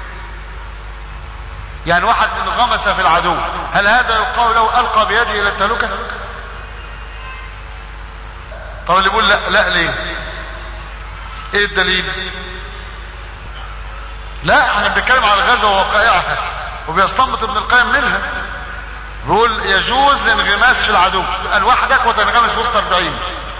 يعني واحد انغمس في العدو هل هذا يقال له القى بيده الى التلوكه طب اللي يقول لا لا ليه ايه الدليل لا احنا بنتكلم على الغزو ووقائعها وبيستنبط ابن القيم منها بيقول يجوز الانغماس في العدو قال وحدك وتنغمس وسط 40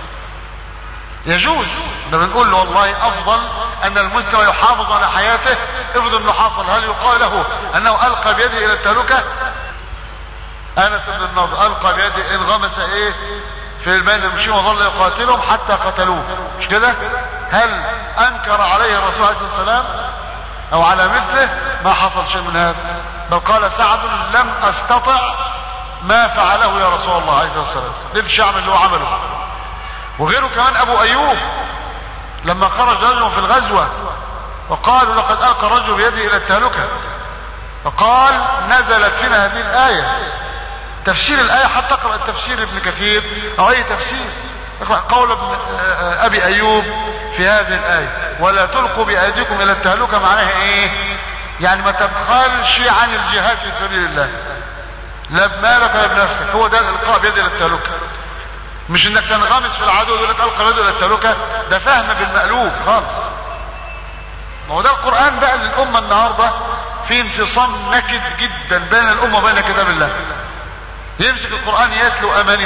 يجوز ده بنقول له والله افضل ان المسلم يحافظ على حياته افرض انه حصل هل يقال له انه القى بيده الى التهلكه انس بن النضر القى بيده انغمس ايه في بين المشين وظل يقاتلهم حتى قتلوه مش كده هل انكر عليه الرسول عليه الصلاه والسلام او على مثله ما حصل شيء من هذا بل قال سعد لم استطع ما فعله يا رسول الله عليه الصلاه والسلام نفسي اعمل اللي هو عمله وغيره كمان ابو ايوب لما خرج رجل في الغزوة وقالوا لقد القى الرجل بيده الى التهلكة فقال نزلت فينا هذه الاية تفسير الاية حتى اقرأ التفسير ابن كثير او اي تفسير قول ابن ابي ايوب في هذه الاية ولا تلقوا بايديكم الى التهلكة معناها ايه يعني ما تبخلش عن الجهاد في سبيل الله لا بمالك ولا بنفسك هو ده الالقاء بيد الى التهلكة مش انك تنغمس في العدو يقول لك القى بيده الى التهلكة ده فهم بالمقلوب خالص ما هو ده القرآن بقى للأمة النهاردة في انفصام نكد جدا بين الأمة وبين كتاب الله يمسك القرآن يتلو اماني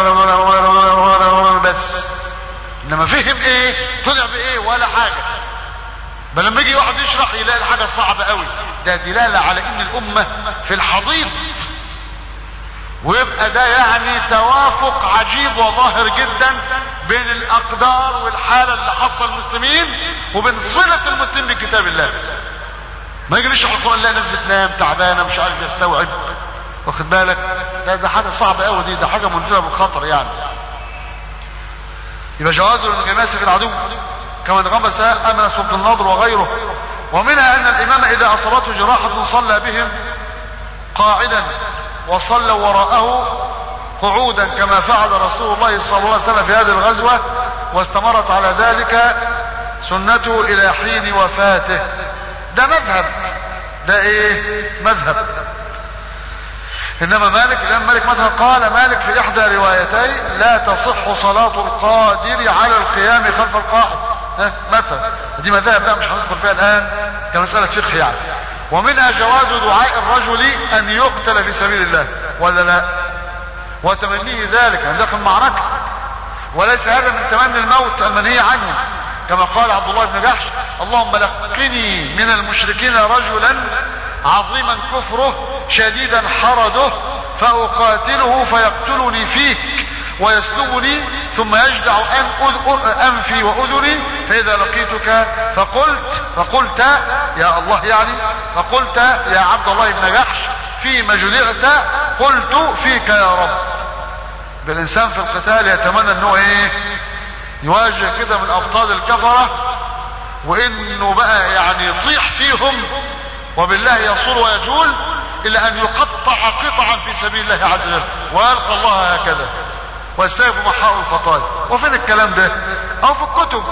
بس انما فهم ايه طلع بايه ولا حاجة بل لما يجي واحد يشرح يلاقي الحاجة صعبة قوي ده دلالة على ان الامة في الحضيض ويبقى ده يعني توافق عجيب وظاهر جدا بين الاقدار والحالة اللي حصل المسلمين وبين صلة المسلم بكتاب الله ما يجي يشرح القرآن لا ناس بتنام تعبانة مش عارف يستوعب واخد بالك ده ده حاجة صعبة قوي دي ده حاجة منزلة بالخطر يعني يبقى جواز الانغماس في العدو كما انغمس انس بن النضر وغيره ومنها ان الامام اذا اصابته جراحة صلى بهم قاعدا وصلوا وراءه قعودا كما فعل رسول الله صلى الله عليه وسلم في هذه الغزوة واستمرت على ذلك سنته الى حين وفاته ده مذهب ده ايه مذهب انما مالك الامام مالك مثلا قال مالك في احدى روايتي لا تصح صلاة القادر على القيام خلف القاعد ها مثلا دي مذاهب بقى مش هندخل فيها الان كمسألة فقه يعني ومنها جواز دعاء الرجل ان يقتل في سبيل الله ولا لا وتمنيه ذلك ان داخل معركة وليس هذا من تمني الموت المنهي عنه كما قال عبد الله بن جحش اللهم لقني من المشركين رجلا عظيما كفره شديدا حرده فأقاتله فيقتلني فيك ويسلبني ثم يجدع أن أنفي وأذني فإذا لقيتك فقلت فقلت يا الله يعني فقلت يا عبد الله بن جحش فيما جدعت قلت فيك يا رب بالإنسان في القتال يتمنى أنه إيه يواجه كده من أبطال الكفرة وإنه بقى يعني يطيح فيهم وبالله يصول ويجول إلى أن يقطع قطعا في سبيل الله عز وجل ويلقى الله هكذا ويستيقظ محاء الخطايا وفين الكلام ده أو في الكتب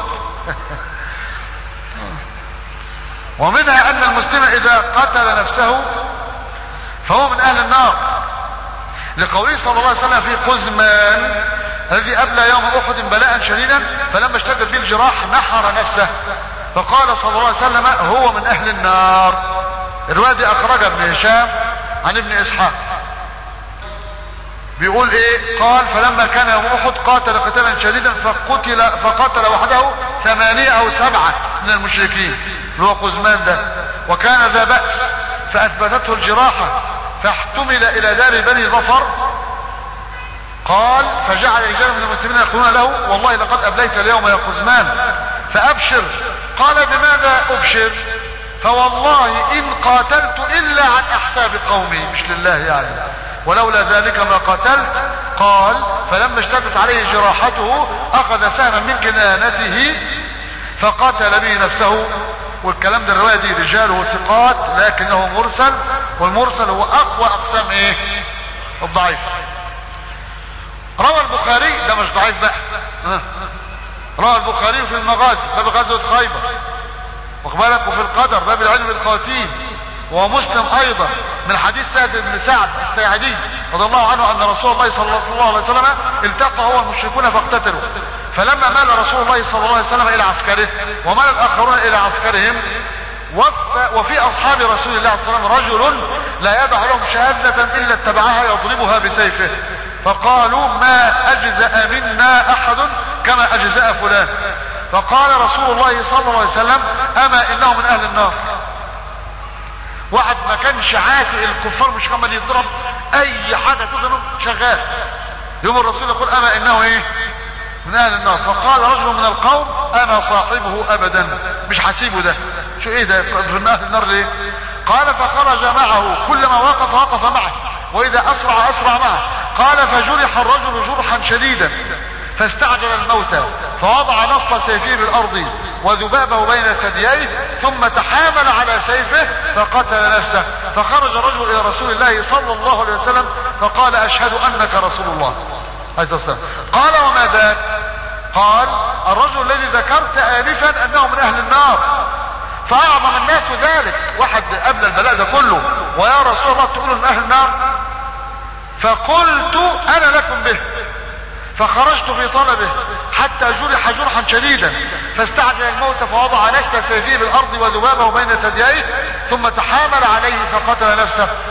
ومنها أن المسلم إذا قتل نفسه فهو من أهل النار لقوله صلى الله عليه وسلم في قزمان الذي أبلى يوم أحد بلاء شديدا فلما اشتدت به الجراح نحر نفسه فقال صلى الله عليه وسلم هو من أهل النار الرواية دي أخرجها ابن هشام عن ابن إسحاق بيقول ايه قال فلما كان يوم احد قاتل قتالا شديدا فقتل فقتل وحده ثمانية او سبعة من المشركين اللي هو قزمان ده وكان ذا بأس فاثبتته الجراحة فاحتمل الى دار بني ظفر قال فجعل رجال من المسلمين يقولون له والله لقد ابليت اليوم يا قزمان فابشر قال بماذا ابشر فوالله ان قاتلت الا عن احساب قومي مش لله يعني ولولا ذلك ما قتلت قال فلما اشتدت عليه جراحته اخذ سهما من كنانته فقتل به نفسه والكلام ده الروايه دي رجاله ثقات لكنه مرسل والمرسل هو اقوى اقسام ايه الضعيف روى البخاري ده مش ضعيف بقى روى البخاري في المغازي باب غزوه خيبر واخد بالك وفي القدر باب العلم بالخواتيم ومسلم ايضا من حديث سعد بن سعد الساعدي رضي الله عنه ان رسول الله صلى الله عليه وسلم التقى هو المشركون فاقتتلوا فلما مال رسول الله صلى الله عليه وسلم الى عسكره ومال الاخرون الى عسكرهم وفي اصحاب رسول الله صلى الله عليه وسلم رجل لا يدع لهم شهادة الا اتبعها يضربها بسيفه فقالوا ما اجزأ منا احد كما اجزأ فلان فقال رسول الله صلى الله عليه وسلم اما انه من اهل النار واحد ما كانش عاتق الكفار مش كمان يضرب اي حاجه تظلم شغال يوم الرسول يقول اما انه ايه من اهل النار فقال رجل من القوم انا صاحبه ابدا مش حسيبه ده شو ايه ده من اهل النار ليه قال فخرج معه كلما وقف وقف معه واذا اسرع اسرع معه قال فجرح الرجل جرحا شديدا فاستعجل الموتى فوضع نصل سيفه بالارض وذبابه بين ثدييه ثم تحامل على سيفه فقتل نفسه فخرج رجل الى رسول الله صلى الله عليه وسلم فقال اشهد انك رسول الله عليه الصلاه قال وما ذاك قال الرجل الذي ذكرت انفا انه من اهل النار فاعظم الناس ذلك واحد قبل البلاء ده كله ويا رسول الله تقولوا من اهل النار فقلت انا لكم به فخرجت في طلبه حتى جرح جرحا شديدا فاستعجل الموت فوضع نسل سيفيه بالارض وذبابه بين ثدييه ثم تحامل عليه فقتل نفسه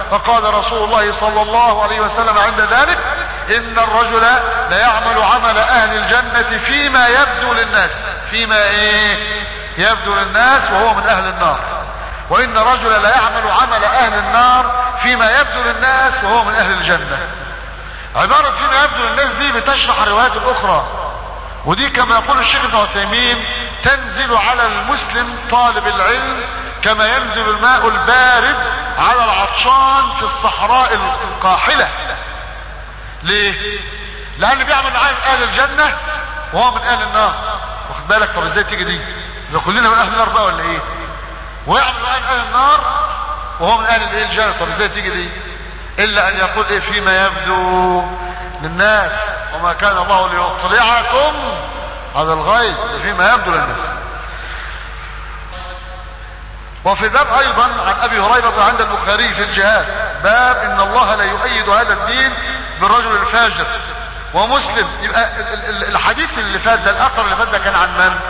فقال رسول الله صلى الله عليه وسلم عند ذلك ان الرجل ليعمل عمل اهل الجنة فيما يبدو للناس فيما ايه يبدو للناس وهو من اهل النار وان الرجل ليعمل عمل اهل النار فيما يبدو للناس وهو من اهل الجنة عبارة فيما يبدو للناس دي بتشرح الروايات الاخرى ودي كما يقول الشيخ ابن عثيمين تنزل على المسلم طالب العلم كما ينزل الماء البارد على العطشان في الصحراء القاحلة ليه لان بيعمل عين اهل الجنة وهو من اهل النار واخد بالك طب ازاي تيجي دي ده كلنا من اهل النار بقى ولا ايه ويعمل عين اهل النار وهو من اهل الايه الجنة طب ازاي تيجي دي الا ان يقول ايه فيما يبدو للناس وما كان الله ليطلعكم على الغيب فيما يبدو للناس وفي الباب ايضا عن ابي هريرة عند البخاري في الجهاد باب ان الله لا يؤيد هذا الدين بالرجل الفاجر ومسلم يبقى الحديث اللي فات ده الاثر اللي فات ده كان عن من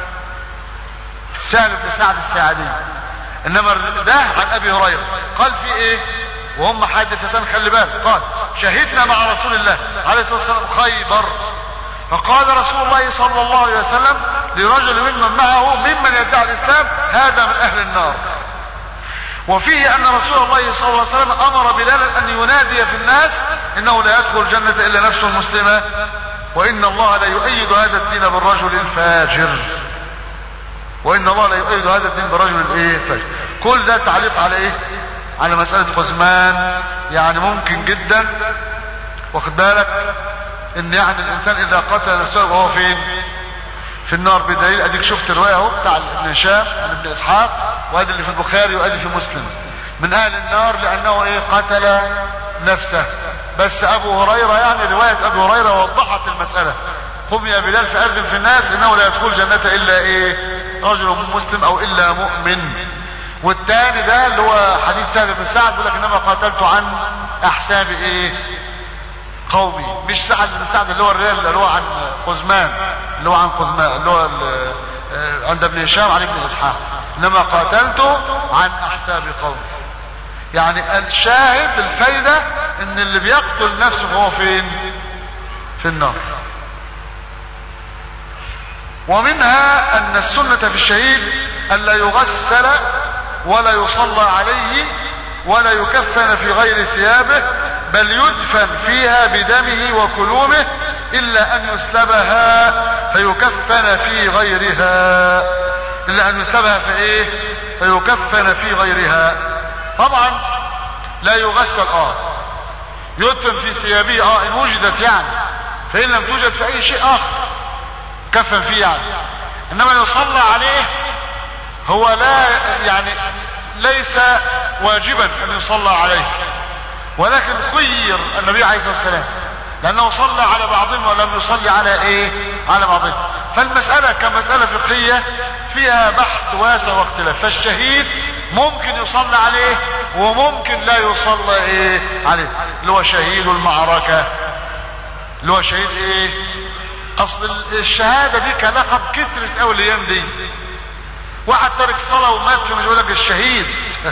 سهل بن سعد الساعدي انما ده عن ابي هريرة قال في ايه وهم حادثتان خلي بالك قال شهدنا مع رسول الله عليه الصلاة والسلام خيبر فقال رسول الله صلى الله عليه وسلم لرجل ممن معه ممن يدعي الاسلام هذا من اهل النار وفيه ان رسول الله صلى الله عليه وسلم امر بلالا ان ينادي في الناس انه لا يدخل الجنة الا نفس مسلمة وان الله لا يؤيد هذا الدين بالرجل الفاجر وان الله لا يؤيد هذا الدين بالرجل الايه الفاجر كل ده تعليق على ايه على مسألة قزمان يعني ممكن جدا واخد بالك ان يعني الانسان اذا قتل نفسه وهو فين في النار بدليل اديك شفت الرواية اهو بتاع ابن هشام عن ابن اسحاق وادي اللي في البخاري وادي في مسلم من اهل النار لانه ايه قتل نفسه بس ابو هريرة يعني رواية ابو هريرة وضحت المسألة قم يا بلال فأذن في الناس انه لا يدخل جنة الا ايه رجل مسلم او الا مؤمن والتاني ده اللي هو حديث سهل بن سعد بيقول لك انما قاتلت عن احساب ايه قومي مش سعد بن سعد اللي هو الريال اللي هو عن قزمان اللي هو عن قزمان اللي هو عند ابن هشام عن ابن اسحاق انما قاتلت عن احساب قومي يعني الشاهد الفايدة ان اللي بيقتل نفسه هو فين في النار ومنها ان السنة في الشهيد الا يغسل ولا يصلى عليه ولا يكفن في غير ثيابه بل يدفن فيها بدمه وكلومه الا ان يسلبها فيكفن في غيرها الا ان يسلبها في ايه فيكفن في غيرها طبعا لا يغسل اه يدفن في ثيابه اه ان وجدت يعني فان لم توجد في اي شيء اخر كفن فيه يعني انما يصلى عليه هو لا يعني ليس واجبا ان يصلى عليه ولكن خير النبي عليه الصلاه والسلام لانه صلى على بعضهم ولم يصلي على ايه على بعضهم فالمساله كمساله فقهيه فيها بحث واسع واختلاف فالشهيد ممكن يصلى عليه وممكن لا يصلى ايه عليه اللي هو شهيد المعركه اللي هو شهيد ايه اصل الشهاده دي كلقب كترت قوي الايام دي واحد ترك الصلاة ومات في مش يقول لك الشهيد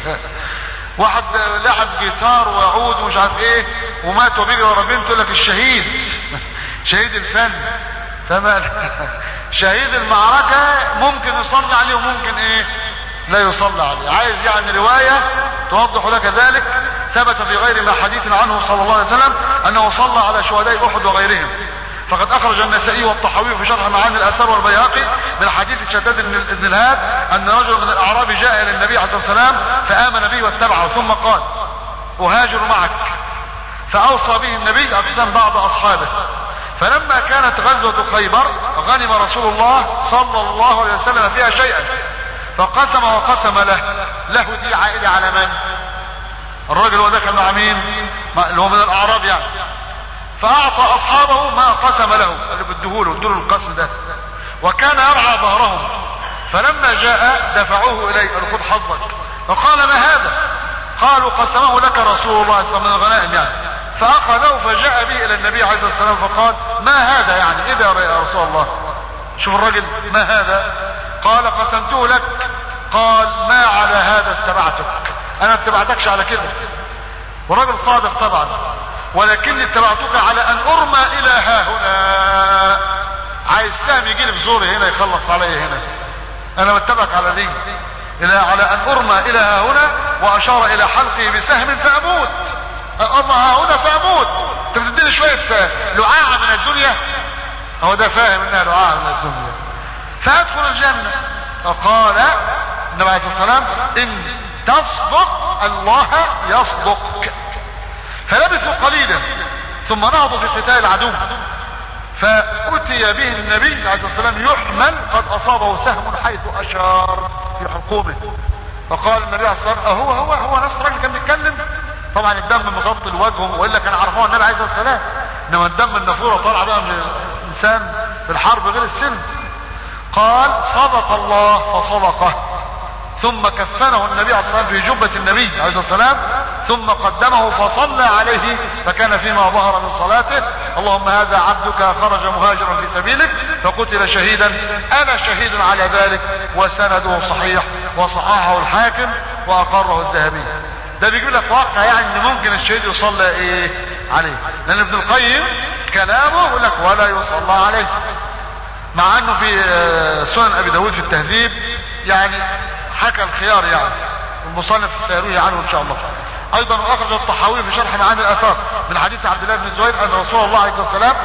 واحد لعب جيتار وعود ومش عارف ايه ومات وبيجري ورا بنته يقول لك الشهيد شهيد الفن تمام شهيد المعركة ممكن يصلى عليه وممكن ايه لا يصلى عليه عايز يعني رواية توضح لك ذلك ثبت في غير ما حديث عنه صلى الله عليه وسلم انه صلى على شهداء احد وغيرهم فقد اخرج النسائي والطحاوي في شرح معاني الاثار والبيهقي من حديث شداد بن الهاد ان رجل من الاعراب جاء الى النبي عليه الصلاه والسلام فامن به واتبعه ثم قال اهاجر معك فاوصى به النبي عليه الصلاه والسلام بعض اصحابه فلما كانت غزوة خيبر غنم رسول الله صلى الله عليه وسلم فيها شيئا فقسم وقسم له له دي عائدة على من الراجل هو ده كان مع مين اللي هو من الاعراب يعني فاعطى اصحابه ما قسم له اللي بدهوله ادوله القسم ده وكان يرعى ظهرهم فلما جاء دفعوه اليه قالوا خذ حظك فقال ما هذا قالوا قسمه لك رسول الله صلى الله عليه وسلم من الغنائم يعني فاخذه فجاء به الى النبي عليه الصلاه والسلام فقال ما هذا يعني ايه ده يا رسول الله شوف الرجل ما هذا قال قسمته لك قال ما على هذا اتبعتك انا اتبعتكش على كده وراجل صادق طبعا ولكني اتبعتك على ان ارمى الى ها هنا عايز سهم يجي لي في زوري هنا يخلص علي هنا انا بتبعك على دي الى على ان ارمى الى ها هنا واشار الى حلقه بسهم فاموت ارمى ها هنا فاموت انت بتديني شويه لعاعه من الدنيا هو ده فاهم انها لعاعه من الدنيا فادخل الجنه فقال النبي عليه الصلاه والسلام ان تصدق الله يصدقك فلبثوا قليلا ثم نهضوا في قتال العدو فأتي به النبي عليه الصلاة والسلام يحمل قد أصابه سهم حيث أشار في حلقومه فقال النبي عليه الصلاة والسلام أهو هو هو نفس الراجل كان بيتكلم طبعا الدم مغطي الوجه والا كان عرفوه النبي عليه الصلاه والسلام انما الدم النافوره طالع بقى من الانسان في الحرب غير السن قال صدق الله فصدقه ثم كفنه النبي عليه الصلاه والسلام في جبه النبي عليه الصلاه والسلام ثم قدمه فصلى عليه فكان فيما ظهر من صلاته اللهم هذا عبدك خرج مهاجرا في سبيلك فقتل شهيدا انا شهيد على ذلك وسنده صحيح وصححه الحاكم واقره الذهبي ده بيجيب لك واقع يعني ان ممكن الشهيد يصلى ايه عليه لان ابن القيم كلامه يقول لك ولا يصلى عليه مع انه في سنن ابي داود في التهذيب يعني حكى الخيار يعني المصنف سيروي عنه ان شاء الله ايضا اخرج الطحاوي في شرح معاني الاثار من حديث عبد الله بن الزبير ان رسول الله عليه الصلاه والسلام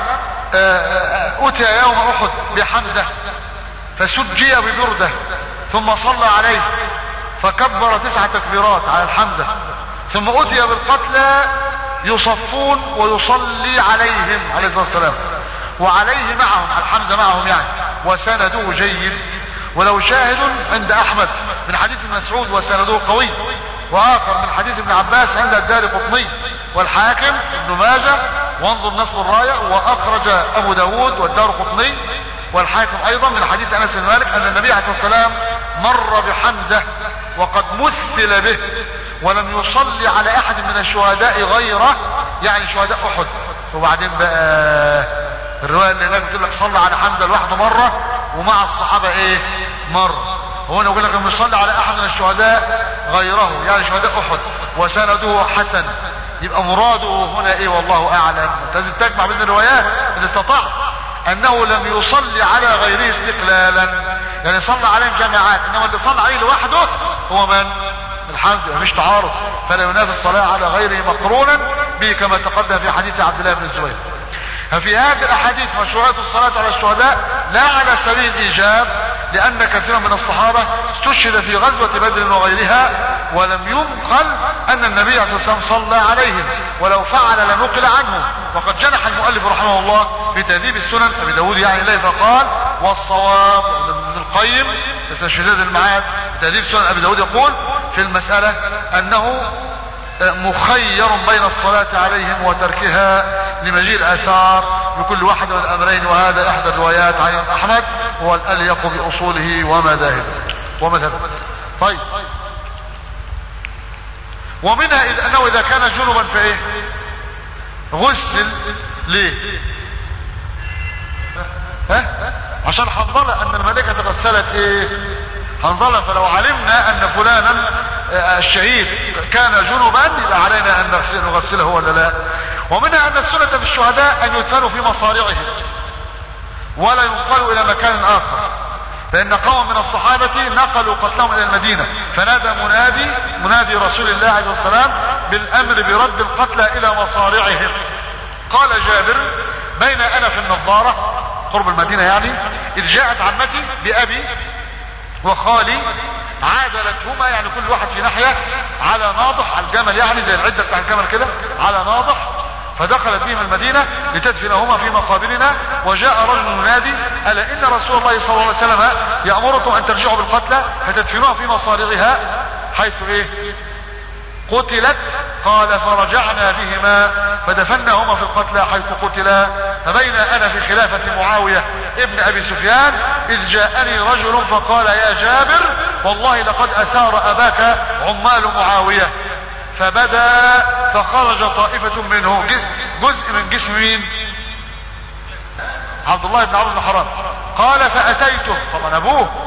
اتي يوم احد بحمزه فسجي ببرده ثم صلى عليه فكبر تسع تكبيرات على الحمزه ثم اتي بالقتلى يصفون ويصلي عليهم عليه الصلاه والسلام وعليه معهم على الحمزه معهم يعني وسنده جيد ولو شاهد عند احمد من حديث مسعود وسنده قوي واخر من حديث ابن عباس عند الدار قطني والحاكم ابن ماجه وانظر نصب الرايه واخرج ابو داود والدار قطني والحاكم ايضا من حديث انس بن مالك ان النبي عليه الصلاه والسلام مر بحمزه وقد مثل به ولم يصلي على احد من الشهداء غيره يعني شهداء احد وبعدين بقى الروايه اللي هناك بتقول لك صلى على حمزه لوحده مره ومع الصحابه ايه مره وهنا يقول لك لم يصلي على احد من الشهداء غيره يعني شهداء احد وسنده حسن يبقى مراده هنا ايه والله اعلم لازم تجمع بين الروايات ان استطعت انه لم يصلي على غيره استقلالا يعني صلى عليهم جماعات انما اللي صلى عليه لوحده هو من الحمد مش تعارض فلا ينافي الصلاة على غيره مقرونا به كما تقدم في حديث عبد الله بن الزبير ففي هذه الاحاديث مشروعية الصلاة على الشهداء لا على سبيل الايجاب لان كثيرا من الصحابة استشهد في غزوة بدر وغيرها ولم ينقل ان النبي عليه الصلاة والسلام صلى عليهم ولو فعل لنقل عنه وقد جنح المؤلف رحمه الله في تهذيب السنن ابي داود يعني اليه فقال والصواب ابن القيم بس مش في زاد المعاد تهذيب سنن ابي داود يقول في المسألة انه مخير بين الصلاة عليهم وتركها لمجيء الاثار بكل واحد من الامرين وهذا احدى الروايات عن احمد هو الاليق باصوله ومذاهبه ومذهبه طيب ومنها إذ انه اذا كان جنبا فايه غسل ليه ها عشان حنظلة ان الملائكة تغسلت ايه حنظلة فلو علمنا ان فلانا الشهيد كان جنبا يبقى علينا ان نغسله ولا لا ومنها ان السنة في الشهداء ان يدفنوا في مصارعهم ولا ينقلوا الى مكان اخر فان قوم من الصحابة نقلوا قتلهم الى المدينة فنادى منادي منادي رسول الله عليه الصلاة بالامر برد القتلى الى مصارعهم قال جابر بين انا في النظارة قرب المدينة يعني اذ جاءت عمتي بابي وخالي عادلتهما يعني كل واحد في ناحية على ناضح على الجمل يعني زي العدة بتاع الجمل كده على ناضح فدخلت بهم المدينة لتدفنهما في مقابرنا وجاء رجل ينادي ألا إن رسول الله صلى الله عليه وسلم يأمركم أن ترجعوا بالقتلى فتدفنوها في مصارغها حيث إيه قتلت قال فرجعنا بهما فدفناهما في القتلى حيث قتلا فبين انا في خلافة معاوية ابن ابي سفيان اذ جاءني رجل فقال يا جابر والله لقد اثار اباك عمال معاوية فبدا فخرج طائفة منه جزء, جزء من جسم مين عبد الله بن عمرو بن حرام قال فاتيته طبعا ابوه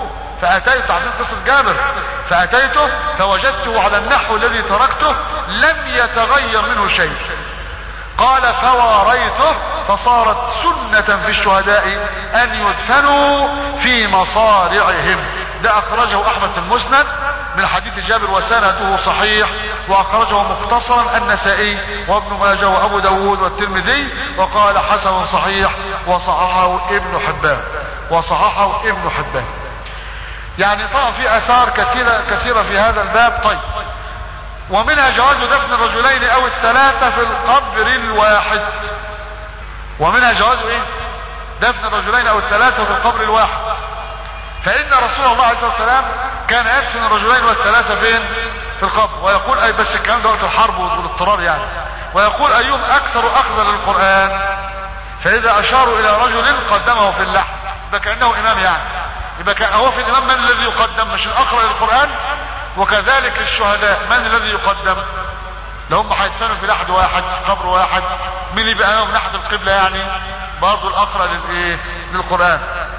فاتيت عارفين قصة جابر فاتيته فوجدته على النحو الذي تركته لم يتغير منه شيء قال فواريته فصارت سنة في الشهداء ان يدفنوا في مصارعهم ده اخرجه احمد في المسند من حديث جابر وسنده صحيح واخرجه مختصرا النسائي وابن ماجه وابو داود والترمذي وقال حسن صحيح وصححه ابن حبان وصححه ابن حبان يعني طبعا في اثار كثيرة كثيرة في هذا الباب طيب ومنها جواز دفن الرجلين او الثلاثة في القبر الواحد ومنها جواز ايه دفن الرجلين او الثلاثة في القبر الواحد فان رسول الله عليه الصلاة والسلام كان يدفن الرجلين والثلاثة فين في القبر ويقول اي بس الكلام ده وقت الحرب والاضطرار يعني ويقول ايهم اكثر اخذا للقرآن فاذا اشاروا الى رجل قدمه في اللحم يبقى كانه امام يعني يبقى كان هو في الامام من الذي يقدم مش الاقرا للقران وكذلك الشهداء من الذي يقدم لو هم هيدفنوا في لحد واحد في قبر واحد مين يبقى امام ناحيه القبله يعني برضه الاقرا للايه للقران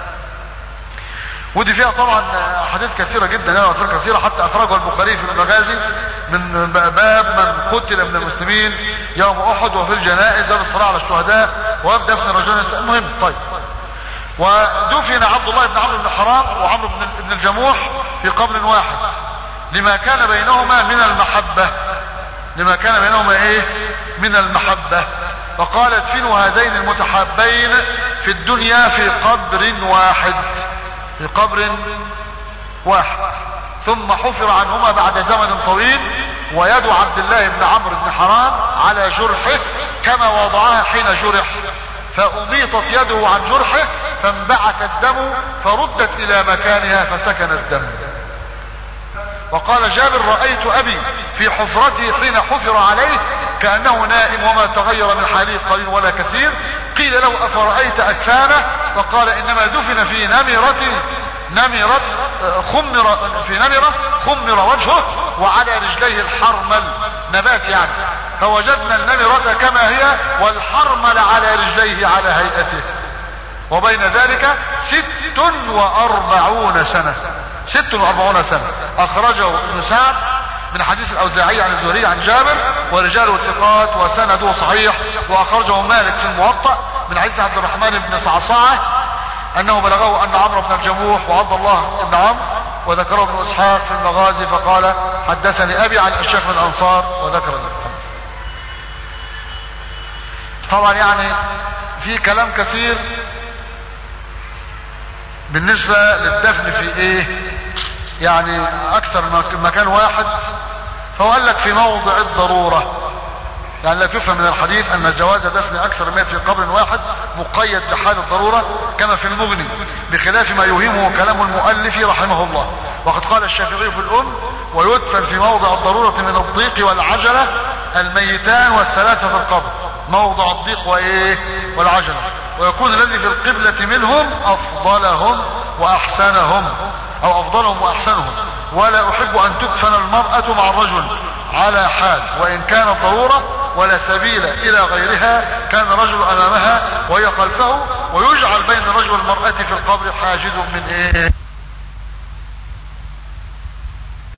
ودي فيها طبعا احاديث كثيره جدا يعني اثار كثيره حتى اخرجها البخاري في المغازي من باب من قتل من المسلمين يوم احد وفي الجنائز باب الصلاه على الشهداء وباب دفن الرجل المهم طيب ودفن عبد الله بن عمرو بن حرام وعمرو بن الجموح في قبر واحد لما كان بينهما من المحبة لما كان بينهما ايه من المحبة فقال ادفنوا هذين المتحابين في الدنيا في قبر واحد في قبر واحد ثم حفر عنهما بعد زمن طويل ويد عبد الله بن عمرو بن حرام على جرحه كما وضعها حين جرح فأميطت يده عن جرحه فانبعث الدم فردت إلى مكانها فسكن الدم وقال جابر رأيت أبي في حفرته حين حفر عليه كأنه نائم وما تغير من حاله قليل ولا كثير قيل له أفرأيت أكفانه فقال إنما دفن في نمرة نمرة خمر في نمرة خمر وجهه وعلى رجليه الحرمل نبات يعني فوجدنا النمرة كما هي والحرمل على رجليه على هيئته وبين ذلك ست واربعون سنة ست واربعون سنة اخرجه ابن سعد من حديث الاوزاعي عن الزهري عن جابر ورجاله ثقات وسنده صحيح واخرجه مالك في الموطأ من حديث عبد الرحمن بن صعصعة انه بلغه ان عمرو بن الجموح وعبد الله بن عمرو وذكره ابن اسحاق في المغازي فقال حدثني ابي عن الشيخ من الانصار وذكر ذلك طبعا يعني في كلام كثير بالنسبة للدفن في ايه يعني اكثر من مكان واحد فهو قال لك في موضع الضرورة يعني لا تفهم من الحديث ان جواز دفن اكثر من في قبر واحد مقيد بحال الضرورة كما في المغني بخلاف ما يوهمه كلام المؤلف رحمه الله وقد قال الشافعي في الام ويدفن في موضع الضرورة من الضيق والعجلة الميتان والثلاثة في القبر موضع الضيق وايه والعجلة ويكون الذي في القبلة منهم افضلهم واحسنهم او افضلهم واحسنهم ولا احب ان تدفن المرأة مع الرجل على حال وان كانت ضرورة ولا سبيل الى غيرها كان الرجل امامها وهي خلفه ويجعل بين الرجل والمرأة في القبر حاجز من ايه